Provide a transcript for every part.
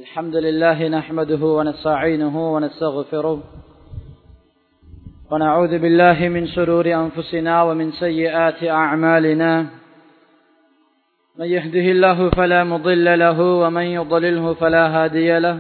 الحمد لله نحمده ونستعينه ونستغفره ونعوذ بالله من شرور أنفسنا ومن سيئات أعمالنا من يهده الله فلا مضل له ومن يضلله فلا هادي له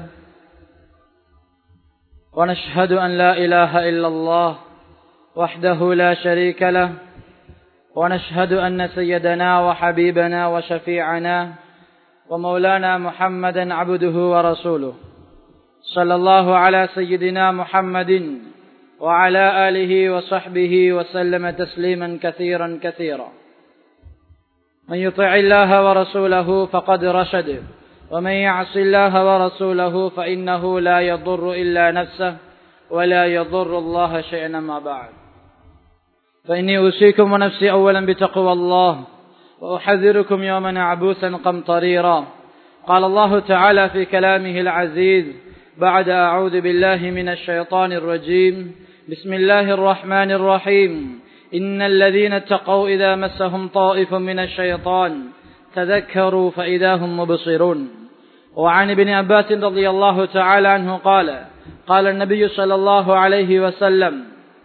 ونشهد أن لا إله إلا الله وحده لا شريك له ونشهد أن سيدنا وحبيبنا وشفيعنا ومولانا محمدا عبده ورسوله صلى الله على سيدنا محمد وعلى آله وصحبه وسلم تسليما كثيرا كثيرا من يطع الله ورسوله فقد رشد ومن يعص الله ورسوله فإنه لا يضر إلا نفسه ولا يضر الله شيئا ما بعد فإني أوصيكم ونفسي أولا بتقوى الله وأحذركم يوما عبوسا قمطريرا قال الله تعالى في كلامه العزيز بعد أعوذ بالله من الشيطان الرجيم بسم الله الرحمن الرحيم إن الذين اتقوا إذا مسهم طائف من الشيطان تذكروا فإذا هم مبصرون وعن ابن عباس رضي الله تعالى عنه قال قال النبي صلى الله عليه وسلم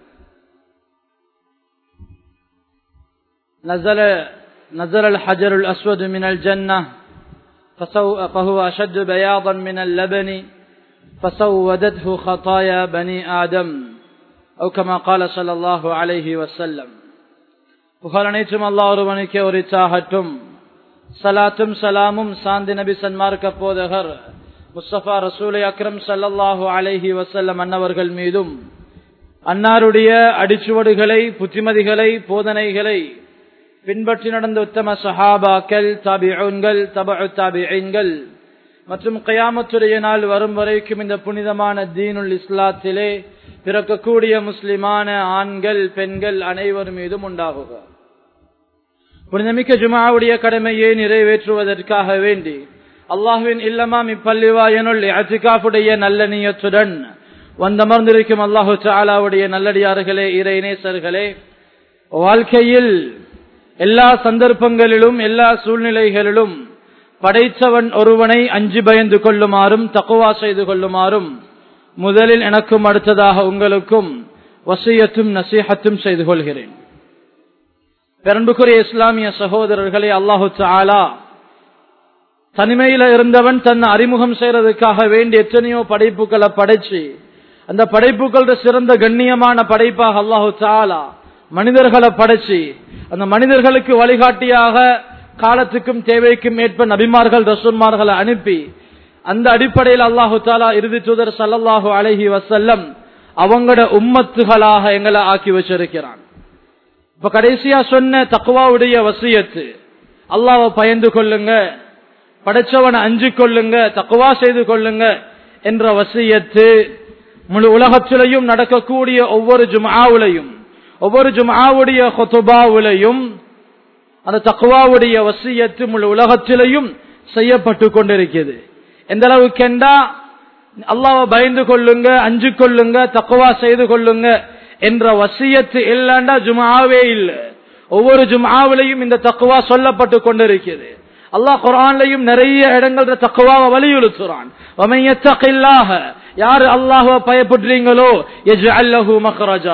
نزل نزل الحجر الأسود من الجنة فهو أشد بياضا من اللبن فسودته خطايا بني آدم أو كما قال صلى الله عليه وسلم புகழ் அனைத்தும் அல்லா ஒருவனுக்கே உரித்தாகட்டும் சலாத்தும் சலாமும் சாந்தி நபி சன்மார்க்க போதகர் முஸ்தபா ரசூலை அக்ரம் சல்லல்லாஹு அலைஹி வசல்லம் அன்னவர்கள் மீதும் அன்னாருடைய அடிச்சுவடுகளை புத்திமதிகளை போதனைகளை பின்பற்றி நடந்த உத்தம சஹாபாக்கள் தாபிகள் தபு தாபிகள் மற்றும் கயாமத்துடைய நாள் வரும் வரைக்கும் இந்த புனிதமான தீனுல் இஸ்லாத்திலே பிறக்கக்கூடிய முஸ்லிமான ஆண்கள் பெண்கள் அனைவர் மீதும் உண்டாகுக புனிதமிக்க ஜுமாவுடைய கடமையை நிறைவேற்றுவதற்காக வேண்டி அல்லாஹுவின் இல்லமாம் இப்பள்ளிவாயனுள் அத்திகாஃபுடைய நல்ல நீயத்துடன் வந்தமர்ந்திருக்கும் அல்லாஹு சாலாவுடைய நல்லடியார்களே இறைநேசர்களே வாழ்க்கையில் எல்லா சந்தர்ப்பங்களிலும் எல்லா சூழ்நிலைகளிலும் படைத்தவன் ஒருவனை அஞ்சு பயந்து கொள்ளுமாறும் தக்குவா செய்து கொள்ளுமாறும் முதலில் எனக்கும் அடுத்ததாக உங்களுக்கும் வசியத்தும் நசீகத்தும் செய்து கொள்கிறேன் பெரன்புக்குரிய இஸ்லாமிய சகோதரர்களே அல்லாஹு தாலா தனிமையில இருந்தவன் தன்னை அறிமுகம் செய்யறதுக்காக வேண்டி எத்தனையோ படைப்புகளை படைச்சு அந்த படைப்புகள் சிறந்த கண்ணியமான படைப்பாக அல்லாஹு தாலா மனிதர்களை படைச்சு அந்த மனிதர்களுக்கு வழிகாட்டியாக காலத்துக்கும் தேவைக்கும் ஏற்ப நபிமார்கள் ரசூன்மார்களை அனுப்பி அந்த அடிப்படையில் அல்லாஹு தாலா இறுதி தூதர் சல்லாஹு அலஹி வசல்லம் அவங்களோட உம்மத்துகளாக எங்களை ஆக்கி வச்சிருக்கிறான் இப்ப கடைசியா சொன்ன தக்குவாவுடைய வசியத்து அல்லாவை பயந்து கொள்ளுங்க படைச்சவனை அஞ்சு கொள்ளுங்க தக்குவா செய்து கொள்ளுங்க என்ற வசியத்து முழு உலகத்திலையும் நடக்கக்கூடிய ஒவ்வொரு ஜுமாவுலையும் ஒவ்வொரு ஜுமாவுடைய கொத்துபாவிலையும் அந்த தக்குவாவுடைய வசியத்து முழு உலகத்திலையும் செய்யப்பட்டு கொண்டிருக்கிறது எந்த அளவுக்கு என்றா அல்லாவை பயந்து கொள்ளுங்க அஞ்சு கொள்ளுங்க தக்குவா செய்து கொள்ளுங்க என்ற வசியத்து இல்லைண்டா ஜுமாவே இல்லை ஒவ்வொரு ஜுமாவிலையும் இந்த தக்குவா சொல்லப்பட்டு கொண்டிருக்கிறது அல்லாஹ் குரான்லையும் நிறைய இடங்கள் தக்குவாவை வலியுறுத்துறான் யாரு அல்லாஹுவ பயப்படுறீங்களோ அல்லஹு மஹராஜா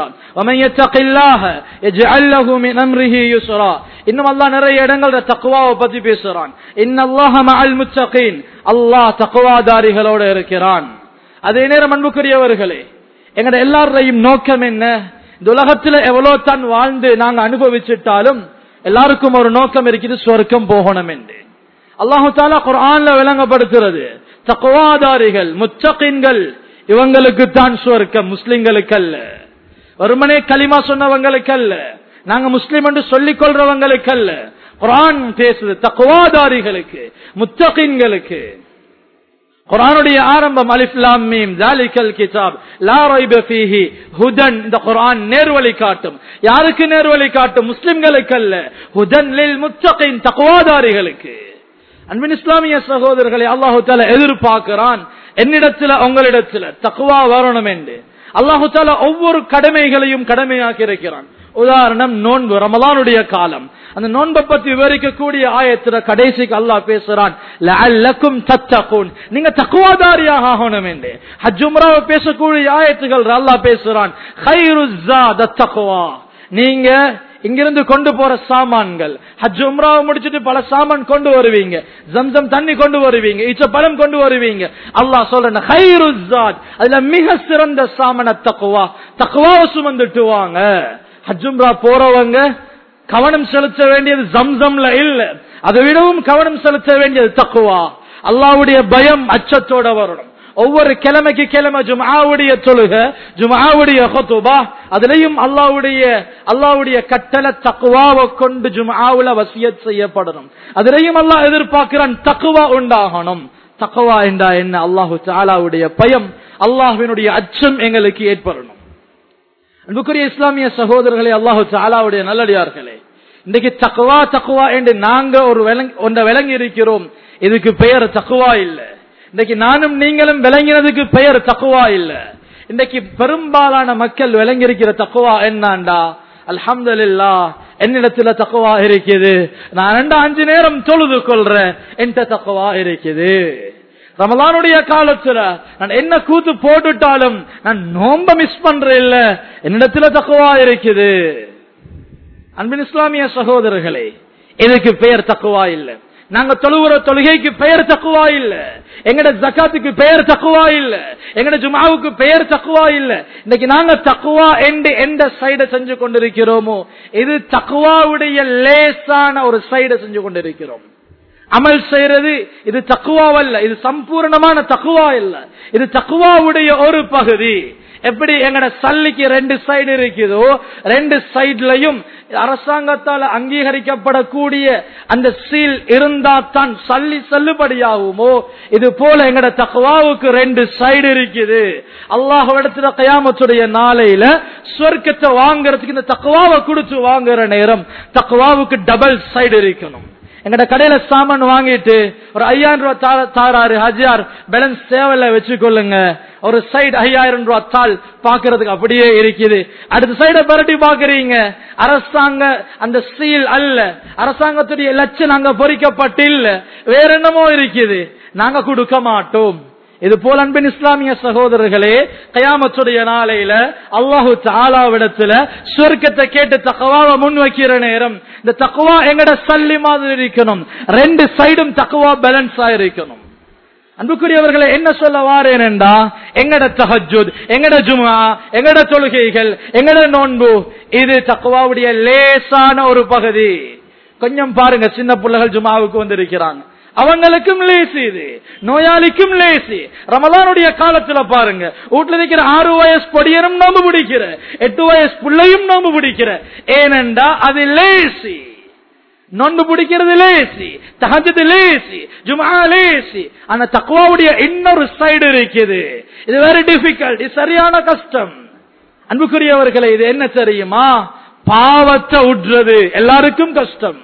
இன்னும் அல்லாஹ் நிறைய இடங்கள் தக்குவாவை பத்தி பேசுறான் அல்லாஹ் தக்குவாதாரிகளோட இருக்கிறான் அதே நேரம் அன்புக்குரியவர்களே எங்கட எல்லாரையும் நோக்கம் என்ன இந்த உலகத்துல எவ்வளவு தான் வாழ்ந்து நாங்க அனுபவிச்சுட்டாலும் எல்லாருக்கும் ஒரு நோக்கம் இருக்குது சொர்க்கம் போகணும் என்று அல்லாஹு தாலா குரான்ல விளங்கப்படுத்துறது தக்குவாதாரிகள் முச்சகின்கள் இவங்களுக்கு தான் சுவர்க்கம் முஸ்லிம்களுக்கு அல்ல வருமனே களிமா சொன்னவங்களுக்கு அல்ல நாங்க முஸ்லிம் என்று சொல்லிக் கொள்றவங்களுக்கு அல்ல குரான் பேசுது தக்குவாதாரிகளுக்கு முத்தகின்களுக்கு குரானுடைய ஆரம்பம் அலிஃப்லாம் மீம் ஜாலிகல் கிதாப் லா ரைப ஃபீஹி ஹுதன் இந்த குர்ஆன் நேர்வழி காட்டும் யாருக்கு நேர்வழி காட்டும் முஸ்லிம்களுக்கு அல்ல ஹுதன் லில் முத்தகின் தக்வாதாரிகளுக்கு அன்பின் இஸ்லாமிய சகோதரர்களை அல்லாஹு தால எதிர்பார்க்கிறான் என்னிடத்துல உங்களிடத்துல தக்குவா வரணும் என்று அல்லாஹு தாலா ஒவ்வொரு கடமைகளையும் கடமையாக்கி இருக்கிறான் உதாரணம் நோன்பு ரமலானுடைய காலம் அந்த நோன்பை பத்தி விவரிக்கக்கூடிய ஆயத்துல கடைசிக்கு அல்லாஹ் பேசுறான் லஅல்லக்கும் தத்தகூன் நீங்க தக்குவாதாரியாக ஆகணும் என்று ஹஜ்ஜும்ராவை பேசக்கூடிய ஆயத்துகள் அல்லாஹ் பேசுறான் கைருஸ் ஸாத தக்வா நீங்க இங்கிருந்து கொண்டு போற சாமான்கள் ஹஜ் உம்ராவை முடிச்சிட்டு பல சாமான் கொண்டு வருவீங்க ஜம்சம் தண்ணி கொண்டு வருவீங்க இச்ச பழம் கொண்டு வருவீங்க அல்லாஹ் சொல்றேன் ஹைருஸாத் அதுல மிக சிறந்த சாமன தக்குவா தக்குவாவை சுமந்துட்டு வாங்க ஹஜ் உம்ரா போறவங்க கவனம் செலுத்த வேண்டியது ஜம்சம்ல இல்ல அதை விடவும் கவனம் செலுத்த வேண்டியது தக்குவா அல்லாவுடைய பயம் அச்சத்தோட வரணும் ஒவ்வொரு கிழமைக்கு கிழமை ஜுமாவுடைய தொழுக ஜுமாவுடைய ஹொத்துபா அதுலயும் அல்லாவுடைய அல்லாவுடைய கட்டளை தக்குவாவை கொண்டு ஜுமாவுல வசியத் செய்யப்படணும் அதுலயும் அல்லாஹ் எதிர்பார்க்கிறான் தக்குவா உண்டாகணும் தக்குவா என்றா என்ன அல்லாஹு தாலாவுடைய பயம் அல்லாஹுவினுடைய அச்சம் எங்களுக்கு ஏற்படணும் அன்புக்குரிய இஸ்லாமிய சகோதரர்களே அல்லாஹு தாலாவுடைய நல்லடியார்களே இன்றைக்கு தக்குவா தக்குவா என்று நாங்க ஒரு ஒன்றை விளங்கி இருக்கிறோம் இதுக்கு பெயர் தக்குவா இல்லை இன்றைக்கு நானும் நீங்களும் விளங்கினதுக்கு பெயர் தக்குவா இல்ல இன்றைக்கு பெரும்பாலான மக்கள் விளங்கியிருக்கிற தக்குவா என்னாண்டா அல்ஹம்துல்லா என்னிடத்துல தக்குவா இருக்குது நான் ரெண்டு அஞ்சு நேரம் தொழுது கொள்றேன் என்கிட்ட தக்குவா இருக்குது ரமலானுடைய காலத்துல நான் என்ன கூத்து போட்டுட்டாலும் நான் நோம்ப மிஸ் பண்றேன் இல்ல என்னிடத்துல தக்குவா இருக்குது அன்பின் இஸ்லாமிய சகோதரர்களே இதுக்கு பெயர் தக்குவா இல்லை நாங்க தொழுகிற தொழுகைக்கு பெயர் தக்குவா இல்ல எங்கட ஜக்காத்துக்கு பெயர் தக்குவா இல்ல எங்கட ஜுமாவுக்கு பெயர் தக்குவா இல்ல இன்னைக்கு நாங்க தக்குவா எந்த எந்த சைட செஞ்சு கொண்டிருக்கிறோமோ இது தக்குவாவுடைய லேசான ஒரு சைட செஞ்சு கொண்டிருக்கிறோம் அமல் செய்யறது இது தக்குவாவல்ல இது சம்பூர்ணமான தக்குவா இல்ல இது தக்குவாவுடைய ஒரு பகுதி எப்படி எங்கட சல்லிக்கு ரெண்டு சைடு இருக்குதோ ரெண்டு சைட்லயும் அரசாங்கத்தால் அங்கீகரிக்கப்படக்கூடிய அந்த சீல் இருந்தா தான் சல்லி செல்லுபடியாகுமோ இது போல எங்கட தக்குவாவுக்கு ரெண்டு சைடு இருக்குது அல்லாஹ் இடத்துல கயாமத்துடைய நாளையில சொர்க்கத்தை வாங்குறதுக்கு இந்த தக்குவாவை கொடுத்து வாங்குற நேரம் தக்குவாவுக்கு டபுள் சைடு இருக்கணும் எங்கட கடையில சாமான் வாங்கிட்டு ஒரு ஐயாயிரம் ரூபாய் தாராரு ஹஜார் பேலன்ஸ் தேவையில்ல வச்சுக்கொள்ளுங்க ஒரு சைடு ஐயாயிரம் ரூபாய் தாள் பாக்குறதுக்கு அப்படியே இருக்குது அடுத்த சைட பரட்டி பாக்குறீங்க அரசாங்க அந்த சீல் அல்ல அரசாங்கத்துடைய லட்சம் அங்க பொறிக்கப்பட்டு இல்ல வேற என்னமோ இருக்குது நாங்க கொடுக்க மாட்டோம் இது போல அன்பின் இஸ்லாமிய சகோதரர்களே கயாமத்துடைய நாளையில அல்லாஹு தாலாவிடத்துல சொர்க்கத்தை கேட்டு தக்குவாவை முன் வைக்கிற நேரம் இந்த தக்குவா எங்கட சல்லி மாதிரி இருக்கணும் ரெண்டு சைடும் தக்குவா பேலன்ஸ் ஆயிருக்கணும் அன்புக்குரியவர்களை என்ன சொல்ல வாரேனண்டா எங்கட தஹஜுத் எங்கட ஜுமா எங்கட தொழுகைகள் எங்கட நோன்பு இது தக்குவாவுடைய லேசான ஒரு பகுதி கொஞ்சம் பாருங்க சின்ன பிள்ளைகள் ஜுமாவுக்கு வந்திருக்கிறாங்க அவங்களுக்கும் லேசி இது நோயாளிக்கும் லேசி ரமலானுடைய காலத்துல பாருங்க வீட்டுல இருக்கிற ஆறு வயசு பொடியனும் நோம்பு பிடிக்கிற எட்டு வயசு பிள்ளையும் நோம்பு பிடிக்கிற ஏனென்றா அது லேசி நொண்டு பிடிக்கிறது லேசி தகஜது லேசி ஜுமா லேசி ஆனா தக்குவாவுடைய இன்னொரு சைடு இருக்குது இது வெரி டிஃபிகல்ட் இது சரியான கஷ்டம் அன்புக்குரியவர்களை இது என்ன தெரியுமா பாவத்தை உட்றது எல்லாருக்கும் கஷ்டம்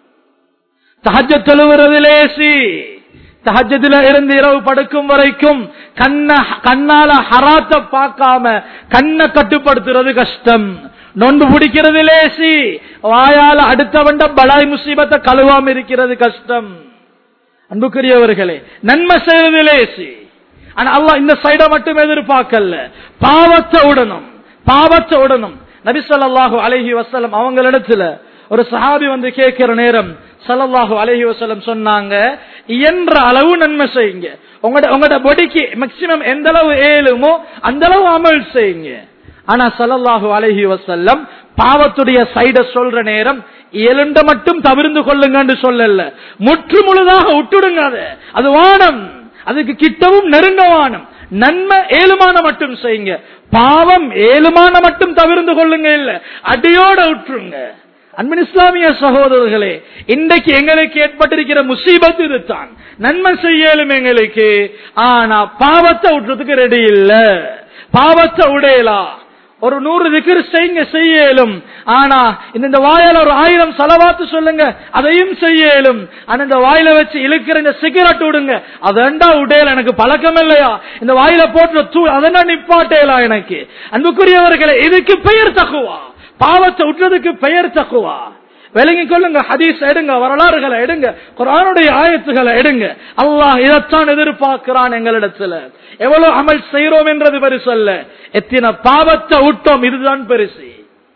தஹஜ தொழுவுறது லேசி தஹஜத்துல இருந்து இரவு படுக்கும் வரைக்கும் கண்ண கண்ணால ஹராத்த பார்க்காம கண்ணை கட்டுப்படுத்துறது கஷ்டம் நொண்டு பிடிக்கிறது லேசி வாயால அடுத்தவண்ட பலாய் முசீபத்தை கழுவாம இருக்கிறது கஷ்டம் அன்புக்குரியவர்களே நன்மை செய்வது லேசி ஆனா அல்லா இந்த சைட மட்டும் எதிர்பார்க்கல பாவத்தை உடனும் பாவத்தை உடனும் நபிசல்லாஹு அலஹி வசலம் அவங்களிடத்துல ஒரு சஹாபி வந்து கேட்கிற நேரம் சல்லல்லாஹு அலஹி வசலம் சொன்னாங்க இயன்ற அளவு நன்மை செய்யுங்க உங்களோட உங்களோட பொடிக்கு மேக்சிமம் எந்த அளவு ஏழுமோ அந்த அளவு அமல் செய்யுங்க ஆனா சல்லல்லாஹு அலஹி வசல்லம் பாவத்துடைய சைட சொல்ற நேரம் எழுண்ட மட்டும் தவிர்ந்து கொள்ளுங்கன்னு சொல்லல முற்று முழுதாக விட்டுடுங்க அது அது வானம் அதுக்கு கிட்டவும் நெருங்க வானம் நன்மை ஏழுமான மட்டும் செய்யுங்க பாவம் ஏழுமான மட்டும் தவிர்ந்து கொள்ளுங்க இல்ல அடியோட விட்டுருங்க அன்பின் இஸ்லாமிய சகோதரர்களே இன்றைக்கு எங்களுக்கு ஏற்பட்டிருக்கிற முசீபத் இதுதான் நன்மை செய்யலும் எங்களுக்கு ஆனா பாவத்தை விட்டுறதுக்கு ரெடி இல்ல பாவத்தை உடையலா ஒரு நூறு திக்கர் செய்யுங்க செய்யலும் ஆனா இந்த வாயில ஒரு ஆயிரம் செலவாத்து சொல்லுங்க அதையும் செய்யலும் ஆனா இந்த வாயில வச்சு இழுக்கிற இந்த சிகரெட் விடுங்க அதண்டா உடையல எனக்கு பழக்கம் இல்லையா இந்த வாயில போட்டு தூ அதண்டா நிப்பாட்டேலா எனக்கு அன்புக்குரியவர்களே இதுக்கு பெயர் தகுவா பாவத்தை விட்டுறதுக்கு பெயர் தக்குவா விளங்கி கொள்ளுங்க ஹதீஸ் எடுங்க வரலாறுகளை எடுங்க குரானுடைய ஆயத்துகளை எடுங்க அல்லாஹ் இதைத்தான் எதிர்பார்க்கிறான் எங்களிடத்துல எவ்வளவு அமல் செய்யறோம் என்றது பெருசு அல்ல எத்தனை பாவத்தை விட்டோம் இதுதான் பெருசு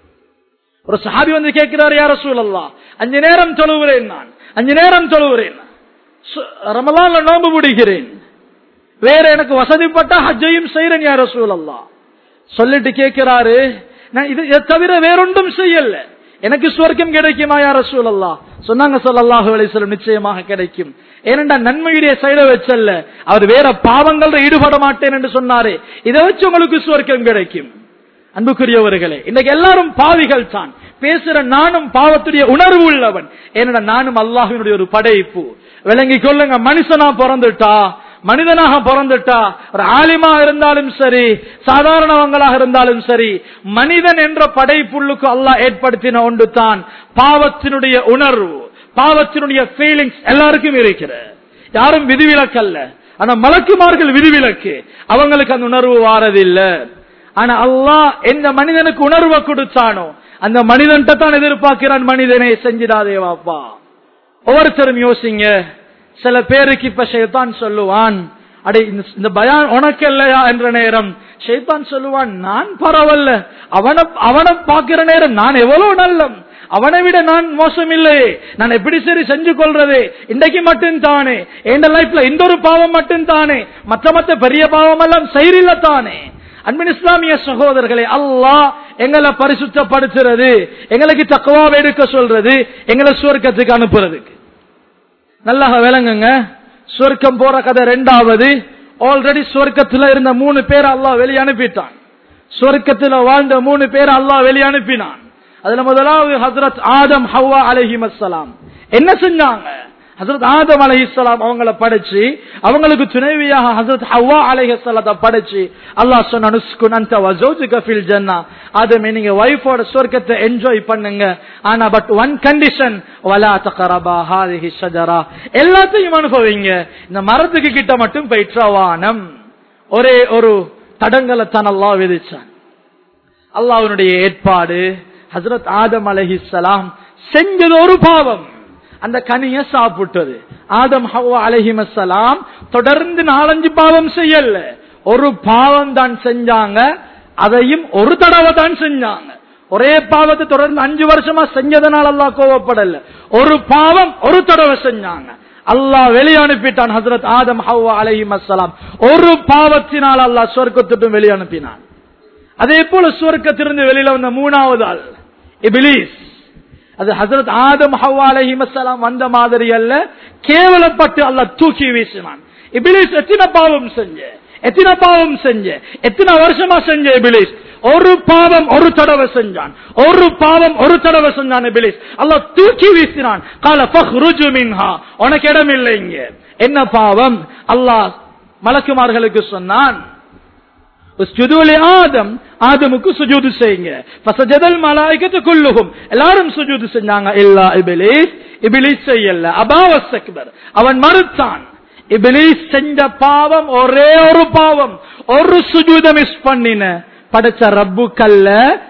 ஒரு சஹாபி வந்து கேட்கிறார் யார சூழல்லா அஞ்சு நேரம் தொழுகிறேன் நான் அஞ்சு நேரம் தொழுகிறேன் சு- ரமலான்ல நோன்பு பிடிக்கிறேன் வேற எனக்கு வசதிப்பட்ட ஹஜ்ஜையும் செய்யறேன் யார சூழல்லா சொல்லிட்டு கேட்கிறாரு நான் இது இதை தவிர வேறொன்றும் செய்யல எனக்கு சுவர்க்கம் கிடைக்குமா யார சூழல்லா சொன்னாங்க சொல்லல்லாஹு அலைஹிஸ்ஸலாம் நிச்சயமாக கிடைக்கும் ஏனென்றா நன்மையுடைய சைட வச்சல்ல அவர் வேற பாவங்கள்ல ஈடுபட மாட்டேன் என்று சொன்னாரே இதை வச்சு உங்களுக்கு சுவர்க்கம் கிடைக்கும் அன்புக்குரியவர்களே இன்னைக்கு எல்லாரும் பாவிகள் தான் பேசுற நானும் பாவத்துடைய உணர்வு உள்ளவன் ஏன்னா நானும் அல்லாஹினுடைய ஒரு படைப்பு விளங்கி கொள்ளுங்க மனுஷனா பிறந்துட்டா மனிதனாக பிறந்துட்டா ஒரு ஆலிமா இருந்தாலும் சரி சாதாரணவங்களாக இருந்தாலும் சரி மனிதன் என்ற படைப்புள்ளுக்கு அல்லாஹ் ஏற்படுத்தின ஒன்று தான் பாவத்தினுடைய உணர்வு பாவத்தினுடைய ஃபீலிங்ஸ் எல்லாருக்கும் இருக்கிற யாரும் விதிவிலக்கல்ல ஆனா மலக்குமார்கள் விதிவிலக்கு அவங்களுக்கு அந்த உணர்வு வாரதில்லை ஆனா அல்லாஹ் எந்த மனிதனுக்கு உணர்வை கொடுத்தானோ அந்த மனிதன் தான் எதிர்பார்க்கிறான் மனிதனை செஞ்சிடாதே வாப்பா ஒவ்வொருத்தரும் யோசிங்க சில பேருக்கு இப்ப ஷைத்தான் சொல்லுவான் அடே இந்த- இந்த பயான் உனக்கு இல்லையா என்ற நேரம் ஷைத்தான் சொல்லுவான் நான் பரவல்ல அவனை அவனை பார்க்கிற நேரம் நான் எவ்வளவு நல்லம் அவனை விட நான் மோசம் இல்லையே நான் எப்படி சரி செஞ்சு கொள்றது இன்றைக்கு மட்டும் தானே என் லைஃப்ல இந்த ஒரு பாவம் மட்டும் தானே மற்ற மற்ற பெரிய பாவம் எல்லாம் செய்யல தானே அன்பின் இஸ்லாமிய சகோதரர்களே அல்லாஹ் எங்களை பரிசுத்தப்படுத்துறது எங்களுக்கு தக்குவாவை எடுக்க சொல்றது எங்களை சுவர்க்கத்துக்கு அனுப்புறதுக்கு நல்லா விளங்குங்க சொர்க்கம் போற கதை ரெண்டாவது ஆல்ரெடி சொர்க்கத்துல இருந்த மூணு பேர் அல்லாஹ் வெளியே அனுப்பிட்டான் சொர்க்கத்துல வாழ்ந்த மூணு பேர் அல்லாஹ் வெளியே அனுப்பினான் அதுல முதலாவது ஹசரத் ஆதம் ஹவ்வா அலைஹிம் அஸ்ஸலாம் என்ன செஞ்சாங்க ஹசரத் ஆதம் அலைஹிஸ்ஸலாம் அவங்கள படைச்சு அவங்களுக்கு துணைவியாக ஹசரத் ஹவ்வா அலைஹிஸ்ஸலாத்தை படைச்சு அல்லாஹ் சொன்ன நுஸ்குன் அன்த வஸௌஜுக ஃபில் ஜன்னா ஆதமே நீங்க வைஃபோட சொர்க்கத்தை என்ஜாய் பண்ணுங்க ஆனா பட் ஒன் கண்டிஷன் வலா தகரபா ஹாதிஹி ஷஜரா எல்லாத்தையும் அனுபவிங்க இந்த மரத்துக்கு கிட்ட மட்டும் பயிற்றவானம் ஒரே ஒரு தடங்களை தான் அல்லாஹ் விதிச்சான் அல்லாஹ்வுடைய ஏற்பாடு ஹசரத் ஆதம் அலைஹிஸ்ஸலாம் செஞ்சது ஒரு பாவம் அந்த கனிய சாப்பிட்டது ஆதம் ஹவ்வா அலைஹிமஸ்ஸலாம் தொடர்ந்து நாலஞ்சு பாவம் செய்யல ஒரு பாவம் தான் செஞ்சாங்க அதையும் ஒரு தடவை தான் செஞ்சாங்க ஒரே பாவத்தை தொடர்ந்து அஞ்சு வருஷமா செஞ்சதுனால அல்லாஹ் கோவப்படல ஒரு பாவம் ஒரு தடவை செஞ்சாங்க அல்லாஹ் வெளியே அனுப்பிட்டான் ஹசரத் ஆதம் ஹவ்வா அலைஹிமஸ்ஸலாம் ஒரு பாவத்தினால் அல்லாஹ் சொர்க்கத்துட்டும் வெளியே அனுப்பினான் அதே போல சுவர்க்கத்திலிருந்து வெளியில வந்த மூணாவது ஆள் இபிலிஸ் அது ஹசரத் ஆதம் ஹவ்வா அலைஹிமஸ்ஸலாம் வந்த மாதிரி அல்ல கேவலப்பட்டு அல்லாஹ் தூக்கி வீசினான் இபிலிஸ் எத்தனை பாவம் செஞ்ச எத்தனை பாவம் செஞ்ச எத்தனை வருஷமா செஞ்ச இபிலிஸ் ஒரு பாவம் ஒரு தடவை செஞ்சான் ஒரு பாவம் ஒரு தடவை செஞ்சான் இபிலிஸ் அல்லாஹ் தூக்கி வீசினான் கால ஃபஹ்ருஜு மின்ஹா உனக்கு இடம் இல்லை இங்க என்ன பாவம் அல்லாஹ் மலக்குமார்களுக்கு சொன்னான் اسجدوا لآدم ஆதமுக்கு சுஜூது செய்யுங்க ஃபசஜதல் மலாயிகத்து குல்லுஹும் எல்லாரும் சுஜூது செஞ்சாங்க இல்லா இபிலிஸ் இபிலிஸ் செய்யல அபாவஸ்தக்பர் அவன் மறுத்தான் இபிலிஸ் செஞ்ச பாவம் ஒரே ஒரு பாவம் ஒரு சுஜூத மிஸ் பண்ணின படைச்ச ரப்பு கல்ல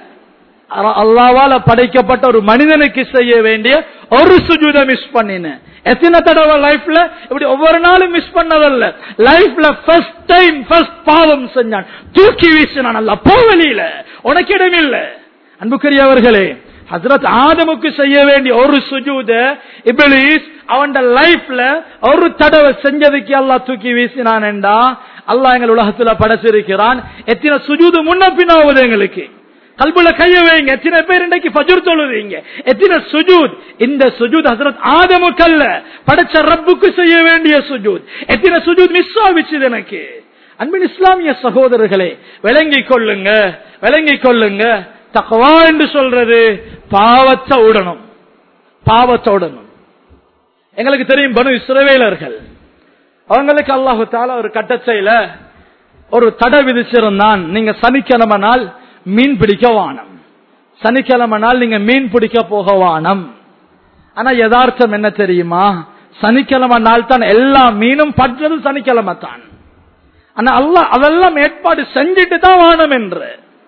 அல்லாவால படைக்கப்பட்ட ஒரு மனிதனுக்கு செய்ய வேண்டிய ஒரு சுஜூத மிஸ் பண்ணின எத்தனை தடவை லைஃப்ல இப்படி ஒவ்வொரு நாளும் மிஸ் பண்ணதல்ல லைஃப்ல ஃபர்ஸ்ட் டைம் ஃபர்ஸ்ட் பாவம் செஞ்சான் தூக்கி வீசினான் அல்ல போ வெளியில உனக்கு இடம் இல்ல அன்புக்குரியவர்களே ஹசரத் ஆதமுக்கு செய்ய வேண்டிய ஒரு சுஜூத இபிலிஸ் அவன் லைஃப்ல ஒரு தடவை செஞ்சதுக்கு அல்லாஹ் தூக்கி வீசினான் என்றா அல்லாஹ் எங்கள் உலகத்துல படைச்சிருக்கிறான் எத்தனை சுஜூது முன்ன பின்னாவது எங்களுக்கு கல்புல கைய வைங்க எத்தனை பேர் இன்றைக்கு ஃபஜ்ர் தொழுவீங்க எத்தனை சுஜூத் இந்த சுஜூத் ஹசரத் ஆதமுக்கல்ல படைச்ச ரப்புக்கு செய்ய வேண்டிய சுஜூத் எத்தனை சுஜூத் மிஸ் ஆவிச்சுது எனக்கு அன்பின் இஸ்லாமிய சகோதரர்களே விளங்கிக் கொள்ளுங்க விளங்கிக் கொள்ளுங்க தகவா என்று சொல்றது பாவத்தை உடனும் பாவத்தை உடனும் எங்களுக்கு தெரியும் பனு இஸ்ரவேலர்கள் அவங்களுக்கு அல்லாஹு தாலா ஒரு கட்டச்சையில ஒரு தடை விதிச்சிருந்தான் நீங்க சனிக்கிழமை நாள் மீன் பிடிக்க வானம் சனிக்கிழமை நாள் நீங்க மீன் பிடிக்க போக வானம் ஆனா யதார்த்தம் என்ன தெரியுமா சனிக்கிழமை நாள் தான் எல்லா மீனும் பற்றது சனிக்கிழமை தான் ஆனா அல்லாஹ் அதெல்லாம் ஏற்பாடு செஞ்சுட்டு தான் வானம் என்று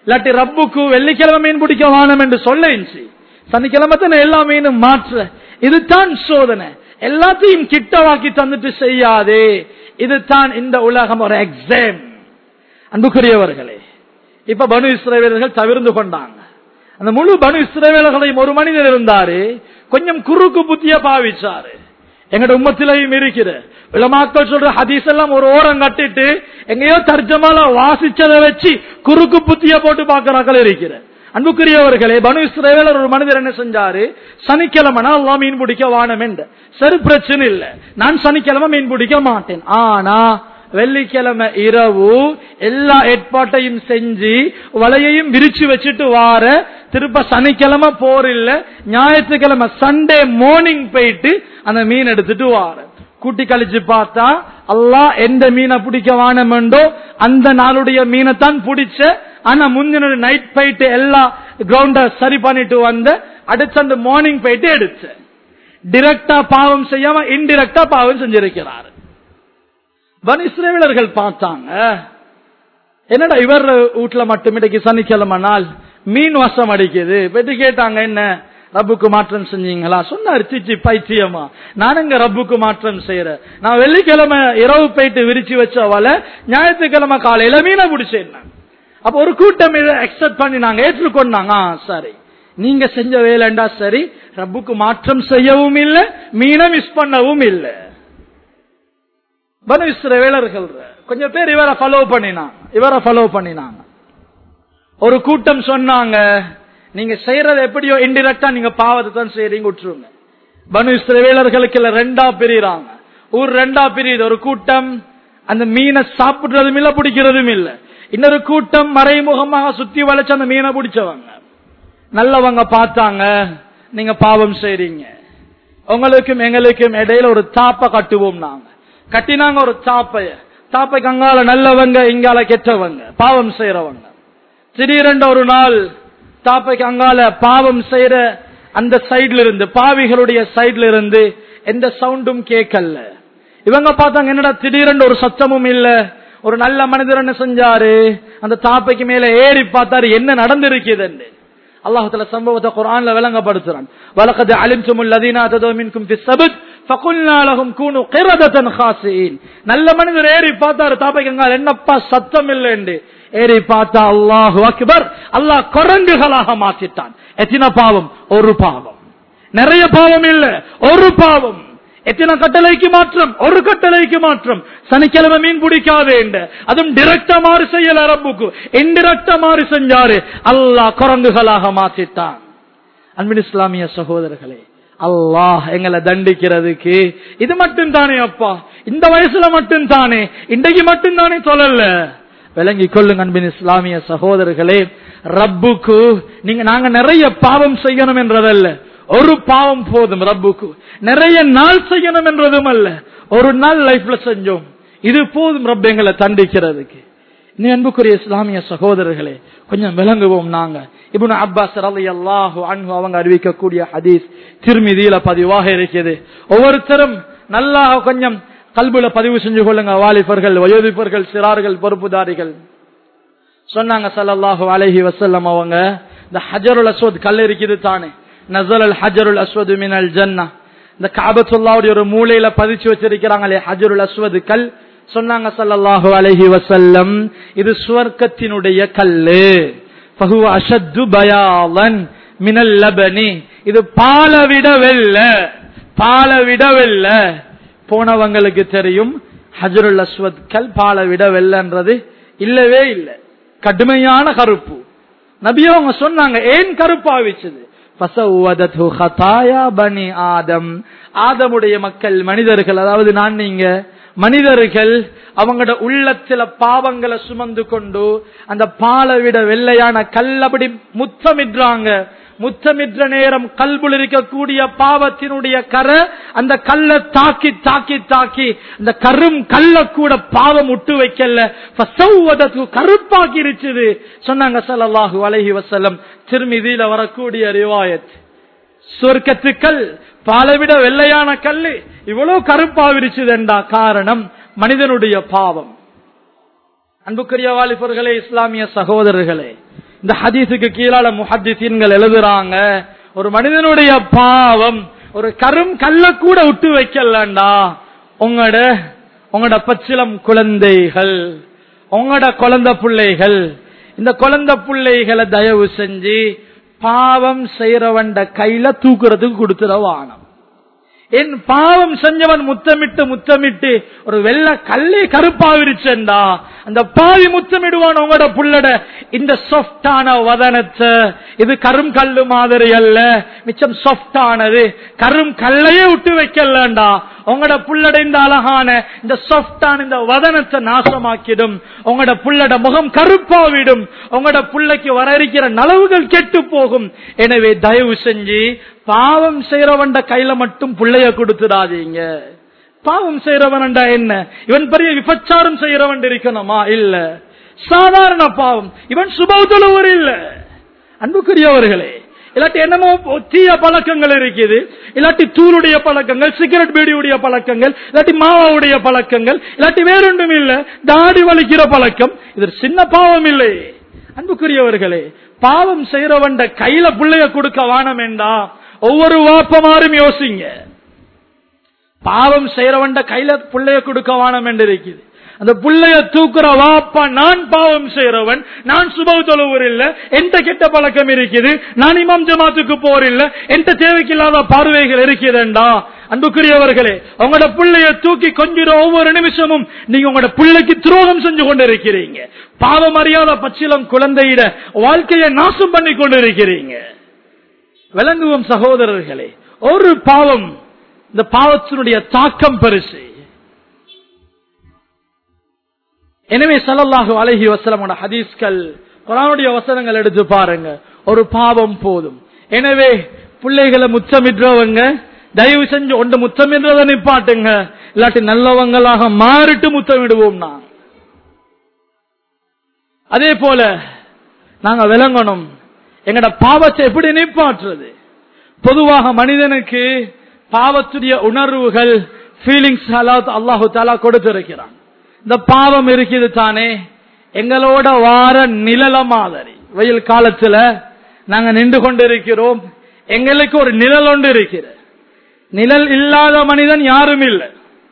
இல்லாட்டி ரப்புக்கு வெள்ளிக்கிழமை மீன் பிடிக்க வானம் என்று சொல்ல சனிக்கிழமை தானே எல்லா மீனும் மாற்ற இதுதான் சோதனை எல்லாத்தையும் கிட்டவாக்கி தந்துட்டு செய்யாதே இதுதான் இந்த உலகம் ஒரு எக்ஸாம் அன்புக்குரியவர்களே இப்ப பனு இஸ்ரேவேலர்கள் தவிர்ந்து கொண்டாங்க அந்த முழு பனு இஸ்ரேவேலர்களையும் ஒரு மனிதர் இருந்தாரு கொஞ்சம் குறுக்கு புத்திய பாவிச்சாரு எங்கட உம்மத்திலையும் இருக்கிற விளமாக்கள் சொல்ற ஹதீஸ் எல்லாம் ஒரு ஓரம் கட்டிட்டு எங்கேயோ தர்ஜமால வாசிச்சதை வச்சு குறுக்கு புத்திய போட்டு பாக்குறாக்கள் இருக்கிற அன்புக்குரியவர்களே பனு இஸ்ரேவேலர் ஒரு மனிதர் என்ன செஞ்சாரு சனிக்கிழமை அல்லா மீன் பிடிக்க வானம் என்ற சரி பிரச்சனை இல்ல நான் சனிக்கிழமை மீன் பிடிக்க மாட்டேன் ஆனா வெள்ளிக்கிழமை இரவு எல்லா ஏற்பாட்டையும் செஞ்சு வலையையும் விரிச்சு வச்சுட்டு வார திருப்ப சனிக்கிழமை போர் இல்ல ஞாயிற்றுக்கிழமை சண்டே மார்னிங் போயிட்டு அந்த மீன் எடுத்துட்டு வார கூட்டி கழிச்சு பார்த்தா அல்லா எந்த மீனை பிடிக்க வானமெண்டோ அந்த நாளுடைய மீனை தான் பிடிச்ச ஆனா முந்தின நைட் போயிட்டு எல்லா கிரவுண்ட சரி பண்ணிட்டு வந்த அடுத்த அந்த மார்னிங் போயிட்டு எடுச்ச டிரெக்டா பாவம் செய்யாம இன்டிரெக்டா பாவம் செஞ்சிருக்கிறார் பனிஸ்ரேவிலர்கள் பார்த்தாங்க என்னடா இவர் வீட்டுல மட்டும் இன்னைக்கு சனிக்கிழமை நாள் மீன் வசம் அடிக்குது பெற்று கேட்டாங்க என்ன ரப்புக்கு மாற்றம் செஞ்சீங்களா சொன்னாரு சிச்சி பைத்தியமா நானுங்க ரப்புக்கு மாற்றம் செய்யறேன் நான் வெள்ளிக்கிழமை இரவு போயிட்டு விரிச்சு வச்ச வலை ஞாயிற்றுக்கிழமை காலையில மீனை பிடிச்சேன் அப்ப ஒரு கூட்டம் இதை அக்செப்ட் பண்ணி நாங்க ஏற்றுக்கொண்டாங்க சரி நீங்க செஞ்ச வேலைண்டா சரி ரப்புக்கு மாற்றம் செய்யவும் இல்லை மீனை மிஸ் பண்ணவும் இல்லை பனு இஸ்ரவேலர்கள் கொஞ்சம் பேர் இவரை ஃபாலோ பண்ணினாங்க இவரை ஃபாலோ பண்ணினாங்க ஒரு கூட்டம் சொன்னாங்க நீங்க செய்யறது எப்படியோ இன்டிரெக்டா நீங்க பாவத்தை தான் செய்யறீங்க விட்டுருங்க பனு இஸ்ரவேலர்களுக்கு இல்ல ரெண்டா பிரிறாங்க ஊர் ரெண்டா பிரியுது ஒரு கூட்டம் அந்த மீனை சாப்பிடுறதும் இல்ல பிடிக்கிறதும் இல்ல இன்னொரு கூட்டம் மறைமுகமாக சுத்தி வளைச்சு அந்த மீனை பிடிச்சவங்க நல்லவங்க பார்த்தாங்க நீங்க பாவம் செய்றீங்க உங்களுக்கும் எங்களுக்கும் இடையில ஒரு தாப்ப கட்டுவோம் நாங்க கட்டினாங்க ஒரு தாப்பைய தாப்பைக்கு அங்கால நல்லவங்க இங்கால கெட்டவங்க பாவம் செய்யறவங்க திடீரென்ற ஒரு நாள் தாப்பைக்கு அங்கால பாவம் செய்யற அந்த சைட்ல இருந்து பாவிகளுடைய சைட்ல இருந்து எந்த சவுண்டும் கேட்கல இவங்க பார்த்தாங்க என்னடா திடீரென்று ஒரு சத்தமும் இல்ல ஒரு நல்ல மனிதர் என்ன செஞ்சாரு அந்த தாப்பைக்கு மேல ஏறி பார்த்தாரு என்ன நடந்திருக்குது அல்லாஹுல சம்பவத்தை குரான்ல விளங்கப்படுத்துறான் வலக்கது அலிம்சுமுல் லதீனா ததோமின்கும் ஃபி சபத் ஃபகுல்னா லஹும் கூனு கிரததன் ஹாசின் நல்ல மனிதர் ஏறி பார்த்தாரு தாபைக்கங்க என்னப்பா சத்தம் இல்லைன்னு ஏறி பார்த்தா அல்லாஹு அக்பர் அல்லாஹ் குரங்குகளாக மாற்றிட்டான் எத்தனை பாவம் ஒரு பாவம் நிறைய பாவம் இல்ல ஒரு பாவம் எத்தனை கட்டளைக்கு மாற்றம் ஒரு கட்டளைக்கு மாற்றம் சனிக்கிழமை மீன் பிடிக்காது அதுவும் டிரெக்டா மாறு செய்யல ரப்புக்கு இன்டிரெக்டா மாறு செஞ்சாரு அல்லாஹ் குரங்குகளாக மாற்றிட்டான் அன்பின் இஸ்லாமிய சகோதரர்களே அல்லாஹ் எங்களை தண்டிக்கிறதுக்கு இது மட்டும் தானே அப்பா இந்த வயசுல மட்டும் தானே இன்றைக்கு மட்டும் தானே சொல்லல விளங்கி கொள்ளுங்க அன்பின் இஸ்லாமிய சகோதரர்களே ரப்புக்கு நீங்க நாங்க நிறைய பாவம் செய்யணும் என்றதல்ல ஒரு பாவம் போதும் ரப்புக்கு நிறைய நாள் செய்யணும் என்றதும் அல்ல ஒரு நாள் லைஃப்ல செஞ்சோம் இது போதும் ரப் எங்களை தண்டிக்கிறதுக்கு நீ அன்புக்குரிய இஸ்லாமிய சகோதரர்களே கொஞ்சம் விளங்குவோம் நாங்க இப்னு அப்பாஸ் ரலியல்லாஹு அன்ஹு அவங்க அறிவிக்கக்கூடிய ஹதீஸ் திருமிதியில பதிவாக இருக்குது ஒவ்வொருத்தரும் நல்லா கொஞ்சம் கல்புல பதிவு செஞ்சு கொள்ளுங்க வாலிபர்கள் வயோதிபர்கள் சிறார்கள் பொறுப்புதாரிகள் சொன்னாங்க சல்லல்லாஹு அலைஹி வசல்லம் அவங்க இந்த ஹஜருல் அஸ்வத் கல் இருக்குது தானே நசல் அல் ஹஜருல் அஸ்வது மினல் ஜன்னா இந்த காபத்துல்லாவுடைய ஒரு மூலையில பதிச்சு வச்சிருக்கிறாங்களே ஹஜருல் அஸ்வது கல் சொன்னாங்க சல்லல்லாஹு அலைஹி வசல்லம் இது சுவர்க்கத்தினுடைய கல்லு ஃபஹுவ அஷத்து பயாலன் மினல் லபனி இது பால விட வெல்ல பால விட வெல்ல போனவங்களுக்கு தெரியும் ஹஜருல் அஸ்வத் கல் பால விட வெல்லன்றது இல்லவே இல்லை கடுமையான கருப்பு நபியோ அவங்க சொன்னாங்க ஏன் கருப்பாவிச்சது பனி ஆதம் ஆதமுடைய மக்கள் மனிதர்கள் அதாவது நான் நீங்க மனிதர்கள் அவங்களோட உள்ளத்துல பாவங்களை சுமந்து கொண்டு அந்த பாலை விட வெள்ளையான கல்லபடி முத்தமிடுறாங்க முத்தமின்ற நேரம் கல்புல் இருக்கக்கூடிய பாவத்தினுடைய கரை அந்த கல்லை தாக்கி தாக்கி தாக்கி அந்த கரும் கல்ல கூட பாவம் விட்டு வைக்கல கருப்பாக்கி இருச்சுது சொன்னாங்க சல்லாஹு அலஹி வசல்லம் திருமிதியில வரக்கூடிய ரிவாயத் சொர்க்கத்துக்கள் பாலை விட வெள்ளையான கல்லு இவ்வளவு கருப்பாவிருச்சுதெண்டா காரணம் மனிதனுடைய பாவம் அன்புக்குரிய வாலிபர்களே இஸ்லாமிய சகோதரர்களே இந்த ஹதீஸுக்கு கீழால முஹத்திசீன்கள் எழுதுறாங்க ஒரு மனிதனுடைய பாவம் ஒரு கரும் கல்ல கூட விட்டு வைக்கலண்டா உங்களோட உங்களோட பச்சிலம் குழந்தைகள் உங்களோட குழந்தை பிள்ளைகள் இந்த குழந்தை பிள்ளைகளை தயவு செஞ்சு பாவம் செய்யறவண்ட கையில தூக்குறதுக்கு கொடுத்துட வானம் என் பாவம் செஞ்சவன் முத்தமிட்டு முத்தமிட்டு ஒரு வெள்ள கல்லே கருப்பாவிருச்சண்டா அந்த பாவி முத்தமிடுவான் உங்களோட புள்ளட இந்த சாஃப்டான வதனத்தை இது கரும் கல்லு மாதிரி அல்ல மிச்சம் சாஃப்டானது கரும் கல்லையே விட்டு வைக்கலண்டா உங்களோட புள்ளட இந்த அழகான இந்த சாஃப்டான இந்த வதனத்தை நாசமாக்கிடும் உங்களோட புள்ளட முகம் கருப்பாவிடும் உங்களோட புள்ளைக்கு வர இருக்கிற நலவுகள் கெட்டு போகும் எனவே தயவு செஞ்சு பாவம் செய்யறவன்ட கையில மட்டும் பிள்ளைய கொடுத்துடாதீங்க பாவம் செய்யறவன்டா என்ன இவன் பெரிய விபச்சாரம் செய்யறவன் இருக்கணுமா இல்ல சாதாரண பாவம் இவன் சுபவுத்தலவர் இல்ல அன்புக்குரியவர்களே இல்லாட்டி என்னமோ தீய பழக்கங்கள் இருக்குது இல்லாட்டி தூளுடைய பழக்கங்கள் சிகரெட் பீடியுடைய பழக்கங்கள் இல்லாட்டி மாவாவுடைய பழக்கங்கள் இல்லாட்டி வேறொன்றும் இல்ல தாடி வலிக்கிற பழக்கம் இது சின்ன பாவம் இல்லை அன்புக்குரியவர்களே பாவம் செய்யறவன்ட கையில பிள்ளைய கொடுக்க வானம் என்றா ஒவ்வொரு வாப்பமாரும் யோசிங்க பாவம் செய்யறவன்ட கையில பிள்ளைய கொடுக்க வானம் என்று இருக்குது அந்த புள்ளைய தூக்குற வாப்பா நான் பாவம் செய்யறவன் நான் சுபவ தொழுவர் இல்ல எந்த கெட்ட பழக்கம் இருக்குது நான் இமாம் ஜமாத்துக்கு போர் இல்ல எந்த தேவைக்கில்லாத பார்வைகள் இருக்குதுண்டா அன்புக்குரியவர்களே உங்களோட பிள்ளைய தூக்கி கொஞ்சிற ஒவ்வொரு நிமிஷமும் நீங்க உங்களோட பிள்ளைக்கு துரோகம் செஞ்சு கொண்டு இருக்கிறீங்க பாவம் அறியாத பச்சிலம் குழந்தையிட வாழ்க்கையை நாசம் பண்ணி கொண்டு இருக்கிறீங்க விளங்குவோம் சகோதரர்களே ஒரு பாவம் இந்த பாவத்தினுடைய தாக்கம் பெருசு எனவே சல்லல்லாஹு அலஹி வசலமோட ஹதீஸ்கள் குரானுடைய வசனங்கள் எடுத்து பாருங்க ஒரு பாவம் போதும் எனவே பிள்ளைகளை முத்தமிடுறவங்க தயவு செஞ்சு ஒன்று முத்தமிடுறத நிப்பாட்டுங்க இல்லாட்டி நல்லவங்களாக மாறிட்டு முத்தமிடுவோம் நான் அதே போல நாங்க விளங்கணும் எங்கட பாவத்தை எப்படி நிப்பாற்றுறது பொதுவாக மனிதனுக்கு பாவத்துடைய உணர்வுகள் ஃபீலிங்ஸ் அல்லாஹு தாலா கொடுத்திருக்கிறான் இந்த பாவம் இருக்குது தானே எங்களோட வார நிழல மாதிரி வெயில் காலத்துல நாங்க நின்று கொண்டிருக்கிறோம் எங்களுக்கு ஒரு நிழல் ஒன்று இருக்கிற நிழல் இல்லாத மனிதன் யாரும் இல்லை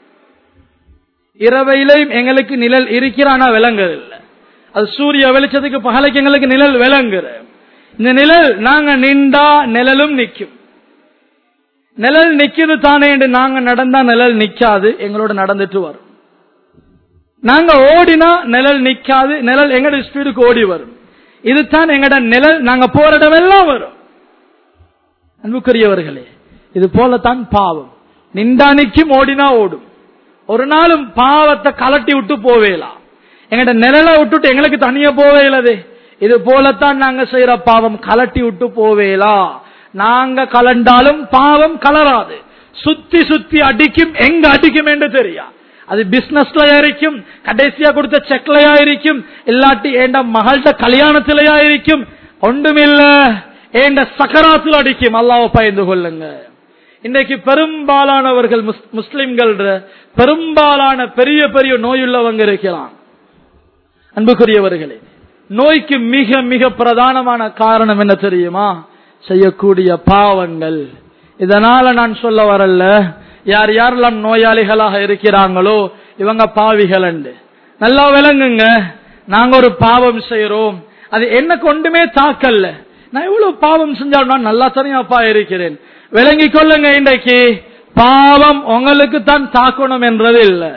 இரவையிலையும் எங்களுக்கு நிழல் இருக்கிறானா விளங்குது இல்லை அது சூரிய வெளிச்சத்துக்கு பகலைக்கு எங்களுக்கு நிழல் விளங்குற இந்த நிழல் நாங்க நின்றா நிழலும் நிக்கும் நிழல் நிக்குது தானே என்று நாங்க நடந்தா நிழல் நிக்காது எங்களோட நடந்துட்டு வரும் நாங்க ஓடினா நிழல் நிக்காது நிழல் எங்கட ஸ்பீடுக்கு ஓடி வரும் இதுதான் எங்கட நிழல் நாங்க போற இடமெல்லாம் வரும் அன்புக்குரியவர்களே இது போலத்தான் பாவம் நின்றா நிக்கும் ஓடினா ஓடும் ஒரு நாளும் பாவத்தை கலட்டி விட்டு போவேலாம் எங்கட நிழலை விட்டுட்டு எங்களுக்கு தனியா போவே இல்லாதே இது போலத்தான் நாங்க செய்யற பாவம் கலட்டி விட்டு போவேலா நாங்க கலண்டாலும் பாவம் கலராது சுத்தி சுத்தி அடிக்கும் எங்க அடிக்கும் என்று தெரியா அது பிசினஸ்லயா இருக்கும் கடைசியா கொடுத்த செக்லயா இருக்கும் இல்லாட்டி ஏண்ட மகள்கிட்ட கல்யாணத்திலயா இருக்கும் ஒன்றுமில்ல ஏண்ட சக்கராத்தில் அடிக்கும் அல்லாவ பயந்து கொள்ளுங்க இன்னைக்கு பெரும்பாலானவர்கள் முஸ்லிம்கள் பெரும்பாலான பெரிய பெரிய நோயுள்ளவங்க இருக்கலாம் அன்புக்குரியவர்களே நோய்க்கு மிக மிக பிரதானமான காரணம் என்ன தெரியுமா செய்யக்கூடிய பாவங்கள் இதனால நான் சொல்ல வரல யார் யாரெல்லாம் நோயாளிகளாக இருக்கிறாங்களோ இவங்க பாவிகள் நல்லா விளங்குங்க நாங்க ஒரு பாவம் செய்யறோம் அது என்ன கொண்டுமே தாக்கல்ல நான் எவ்வளவு பாவம் செஞ்சாலும் நான் நல்லா தனியாப்பா இருக்கிறேன் விளங்கி கொள்ளுங்க இன்றைக்கு பாவம் உங்களுக்கு தான் தாக்கணும் என்றது இல்லை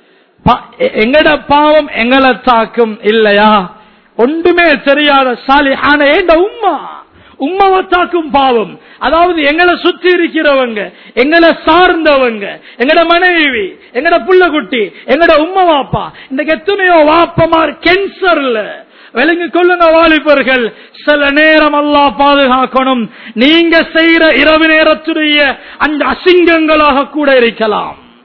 எங்கட பாவம் எங்களை தாக்கும் இல்லையா ஒன்றுமே தெரியாத சாலிஹான ஏண்ட உம்மா உம்மாவை தாக்கும் பாவம் அதாவது எங்களை சுத்தி இருக்கிறவங்க எங்களை சார்ந்தவங்க எங்கட மனைவி எங்கட புள்ள குட்டி எங்கட உம்மா வாப்பா இந்த எத்தனையோ வாப்பமார் கேன்சர்ல விளங்கி கொள்ளுங்க வாலிபர்கள் சில நேரம் அல்லா பாதுகாக்கணும் நீங்க செய்யற இரவு நேரத்துடைய அந்த அசிங்கங்களாக கூட இருக்கலாம்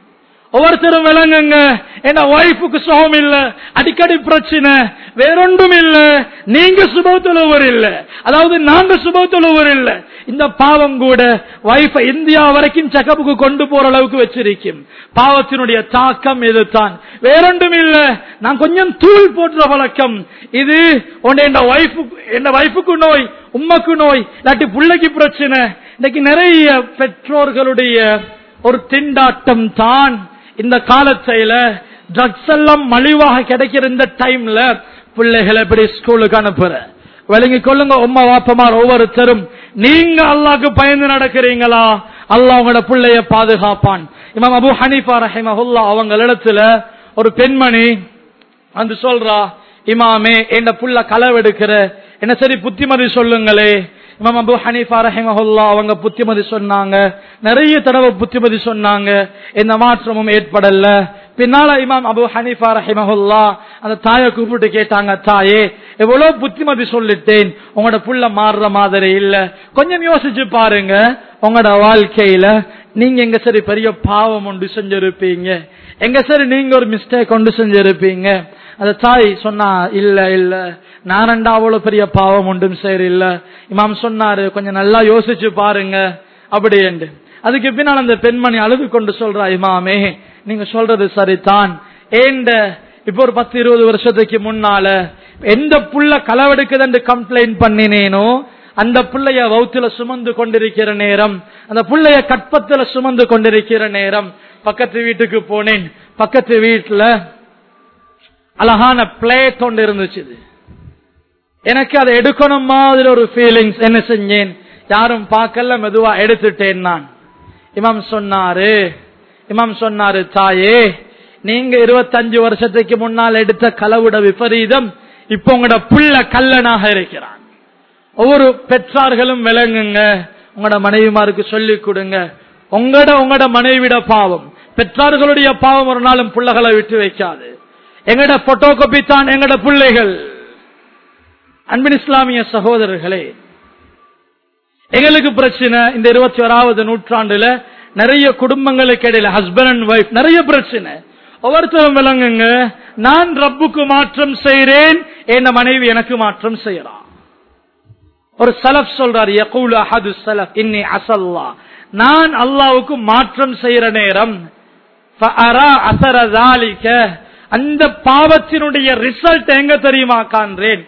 ஒவ்வொருத்தரும் விளங்குங்க என்ன ஒய்ஃபுக்கு சுகம் இல்ல அடிக்கடி பிரச்சனை வேறொன்றும் இல்ல நீங்க சுபத்துள்ளவர் இல்ல அதாவது நாங்க சுபத்துள்ளவர் இல்ல இந்த பாவம் கூட வைஃப இந்தியா வரைக்கும் செக்கப்புக்கு கொண்டு போற அளவுக்கு வச்சிருக்கும் பாவத்தினுடைய தாக்கம் இதுதான் வேறொன்றும் இல்ல நான் கொஞ்சம் தூள் போட்டுற பழக்கம் இது உன்னை என் வைஃபு என் வைஃபுக்கு நோய் உம்மக்கு நோய் இல்லாட்டி பிள்ளைக்கு பிரச்சனை இன்னைக்கு நிறைய பெற்றோர்களுடைய ஒரு திண்டாட்டம் தான் இந்த காலத்தில ட்ரக்ஸ் எல்லாம் மலிவாக கிடைக்கிற இந்த டைம்ல பிள்ளைகளை எப்படி ஸ்கூலுக்கு அனுப்புற விளங்கி கொள்ளுங்க உம்மா வாப்பமார் ஒவ்வொருத்தரும் நீங்க அல்லாக்கு பயந்து நடக்கிறீங்களா அல்லாஹ் உங்களோட பிள்ளைய பாதுகாப்பான் இமாம் அபு ஹனீஃபா ரஹிமஹுல்லா அவங்க இடத்துல ஒரு பெண்மணி வந்து சொல்றா இமாமே என்ன புள்ள களவெடுக்கிற என்ன சரி புத்திமதி சொல்லுங்களே இமாம் அபு ஹனீஃபா ரஹிமஹுல்லா அவங்க புத்திமதி சொன்னாங்க நிறைய தடவை புத்திமதி சொன்னாங்க எந்த மாற்றமும் ஏற்படல பின்னால இமாம் அபு ஹனீஃபா ரஹிமஹுல்லா அந்த தாயை கூப்பிட்டு கேட்டாங்க தாயே எவ்வளவு புத்திமதி சொல்லிட்டேன் உங்களோட புள்ள மாறுற மாதிரி இல்ல கொஞ்சம் யோசிச்சு பாருங்க உங்களோட வாழ்க்கையில நீங்க எங்க சரி பெரிய பாவம் ஒன்று செஞ்சிருப்பீங்க எங்க சரி நீங்க ஒரு மிஸ்டேக் கொண்டு செஞ்சிருப்பீங்க அந்த தாய் சொன்னா இல்ல இல்ல நானண்டா அவ்வளவு பெரிய பாவம் ஒன்றும் சரி இல்ல இமாம் சொன்னாரு கொஞ்சம் நல்லா யோசிச்சு பாருங்க அப்படி என்று அதுக்கு பின்னால் அந்த பெண்மணி அழுது கொண்டு சொல்றா இமாமே நீங்க சொல்றது சரிதான் ஏண்ட இப்ப ஒரு பத்து இருபது வருஷத்துக்கு முன்னால எந்த புள்ள களவெடுக்குதுன்னு கம்ப்ளைண்ட் பண்ணினேனோ அந்த பிள்ளைய வவுத்துல சுமந்து கொண்டிருக்கிற நேரம் அந்த பிள்ளைய கற்பத்துல சுமந்து கொண்டிருக்கிற நேரம் பக்கத்து வீட்டுக்கு போனேன் பக்கத்து வீட்டுல அழகான பிளேட் ஒன்று இருந்துச்சு எனக்கு அதை எடுக்கணும் மாதிரி ஒரு ஃபீலிங்ஸ் என்ன செஞ்சேன் யாரும் பார்க்கல மெதுவா எடுத்துட்டேன் நான் இமாம் சொன்னாரு இமாம் சொன்னாரு தாயே நீங்க இருபத்தஞ்சு வருஷத்துக்கு முன்னால் எடுத்த களவுட விபரீதம் இப்ப உங்களோட புள்ள கல்லனாக இருக்கிறான் ஒவ்வொரு பெற்றார்களும் விளங்குங்க உங்களோட மனைவிமாருக்கு சொல்லிக் கொடுங்க உங்களோட உங்களோட மனைவிட பாவம் பெற்றார்களுடைய பாவம் ஒரு நாளும் புள்ளகளை விட்டு வைக்காது எங்கட போட்டோ காப்பி தான் எங்கட பிள்ளைகள் அன்பின் இஸ்லாமிய சகோதரர்களே எங்களுக்கு பிரச்சனை இந்த இருபத்தி ஓராவது நூற்றாண்டுல நிறைய குடும்பங்களுக்கு இடையில ஹஸ்பண்ட் அண்ட் ஒய்ஃப் நிறைய பிரச்சனை ஒவ்வொருத்தரும் விளங்குங்க நான் ரப்புக்கு மாற்றம் செய்கிறேன் என் மனைவி எனக்கு மாற்றம் செய்யறான் ஒரு சலப் சொல்றார் யகூல் அஹது சலப் இன்னி அசல்லா நான் அல்லாவுக்கு மாற்றம் செய்யற நேரம் அந்த பாவத்தினுடைய ரிசல்ட் எங்க தெரியுமா காண்றேன்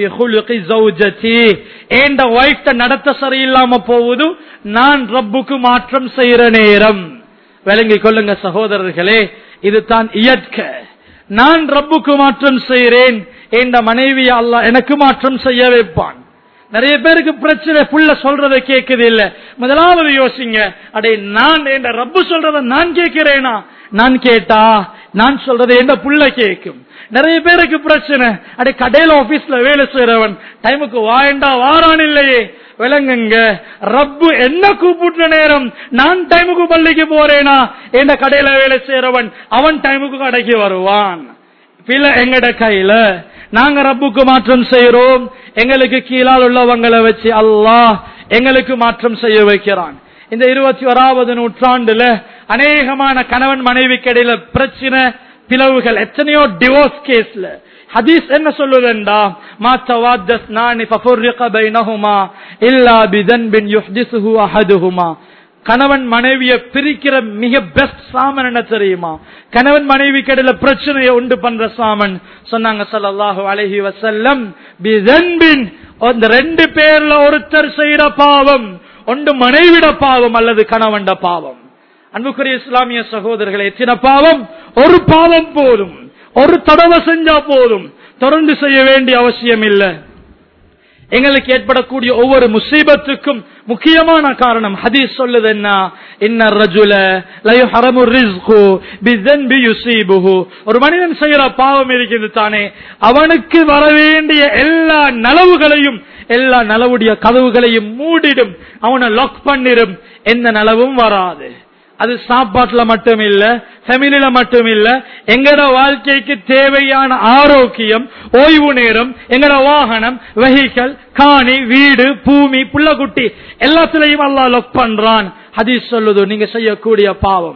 நடத்த சரியில்லாம போவது நான் ரப்புக்கு மாற்றம் செய்யற நேரம் விளங்கிக் கொள்ளுங்க சகோதரர்களே இது தான் இயற்கை நான் ரப்புக்கு மாற்றம் செய்கிறேன் என்ற மனைவி அல்ல எனக்கு மாற்றம் செய்ய வைப்பான் நிறைய பேருக்கு பிரச்சனை புள்ள சொல்றத கேக்குது இல்ல முதலாவது யோசிங்க அடே நான் என்ற ரப்பு சொல்றத நான் கேட்கிறேனா நான் கேட்டா நான் சொல்றதை எந்த புள்ள கேட்கும் நிறைய பேருக்கு பிரச்சனை அடே கடையில ஆபீஸ்ல வேலை செய்யறவன் டைமுக்கு வாயண்டா வாரான் இல்லையே விளங்குங்க ரப்பு என்ன கூப்பிட்ட நேரம் நான் டைமுக்கு பள்ளிக்கு போறேனா என்ன கடையில வேலை செய்யறவன் அவன் டைமுக்கு கடைக்கு வருவான் பில எங்கட கையில நாங்க ரப்புக்கு மாற்றம் செய்யறோம் எங்களுக்கு கீழால் உள்ளவங்களை வச்சு அல்லாஹ் எங்களுக்கு மாற்றம் செய்ய வைக்கிறான் இந்த இருபத்தி ஓராவது நூற்றாண்டுல அநேகமான கணவன் மனைவிக்கு இடையில பிரச்சனை பிளவுகள் எத்தனையோ டிவோர்ஸ் கேஸ்ல ஹதீஸ் என்ன சொல்லுதுண்டா மா தவாத்தஸ் நானி ஃபஃபுர்ரிக பைனஹுமா இல்லா பிதன்பின் யுஹ்திசுஹு அஹதுஹுமா கணவன் மனைவியை பிரிக்கிற மிக பெஸ்ட் சாமன் என்ன தெரியுமா கணவன் மனைவி கடையில பிரச்சனையை உண்டு பண்ற சாமன் சொன்னாங்க சல்லாஹு அலஹி வசல்லம் பிதன்பின் அந்த ரெண்டு பேர்ல ஒருத்தர் செய்யற பாவம் ஒன்று மனைவிட பாவம் அல்லது கணவன்ட பாவம் அன்புக்குரிய இஸ்லாமிய சகோதரர்களை எத்தனை பாவம் ஒரு பாவம் போதும் ஒரு தடவை செஞ்சா போதும் தொடர்ந்து செய்ய வேண்டிய அவசியம் இல்லை எங்களுக்கு ஏற்படக்கூடிய ஒவ்வொரு முசீபத்துக்கும் முக்கியமான காரணம் ஹதீஸ் சொல்லுது என்ன இன்ன ரஜுல லயுஹரமு ரிஸ்கு பிதன்பி யுசீபுஹு ஒரு மனிதன் செய்யற பாவம் இருக்குது தானே அவனுக்கு வர வேண்டிய எல்லா நலவுகளையும் எல்லா நலவுடைய கதவுகளையும் மூடிடும் அவனை லாக் பண்ணிடும் எந்த நலவும் வராது அது சாப்பாட்டுல மட்டும் இல்ல ஃபேமிலியில மட்டும் இல்ல எங்கட வாழ்க்கைக்கு தேவையான ஆரோக்கியம் ஓய்வு நேரம் எங்கட வாகனம் வெஹிக்கல் காணி வீடு பூமி புள்ளக்குட்டி எல்லாத்திலையும் அல்லா லொக் பண்றான் ஹதீஸ் சொல்லுது நீங்க செய்யக்கூடிய பாவம்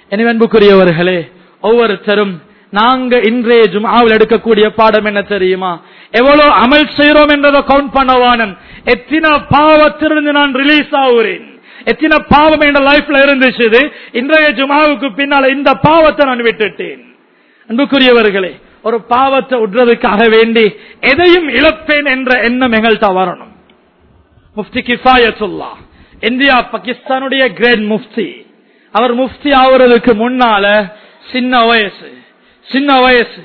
எனவே அன்புக்குரியவர்களே ஒவ்வொருத்தரும் நாங்க இன்றைய ஜுமாவில் எடுக்கக்கூடிய பாடம் என்ன தெரியுமா எவ்வளவு அமல் செய்யறோம் என்றதை கவுண்ட் பண்ணவானன் எத்தனை பாவத்திலிருந்து நான் ரிலீஸ் ஆகுறேன் எத்தனை பாவம் என்ற லைஃப்ல இருந்துச்சு இன்றைய ஜுமாவுக்கு பின்னால இந்த பாவத்தை நான் விட்டுட்டேன் அன்புக்குரியவர்களே ஒரு பாவத்தை உட்றதுக்காக வேண்டி எதையும் இழப்பேன் என்ற எண்ணம் எங்கள்கிட்ட வரணும் முஃப்தி கிஃபாயத்துல்லா இந்தியா பாகிஸ்தானுடைய கிரேட் முஃப்தி அவர் முஃப்தி ஆகுறதுக்கு முன்னால சின்ன வயசு சின்ன வயசு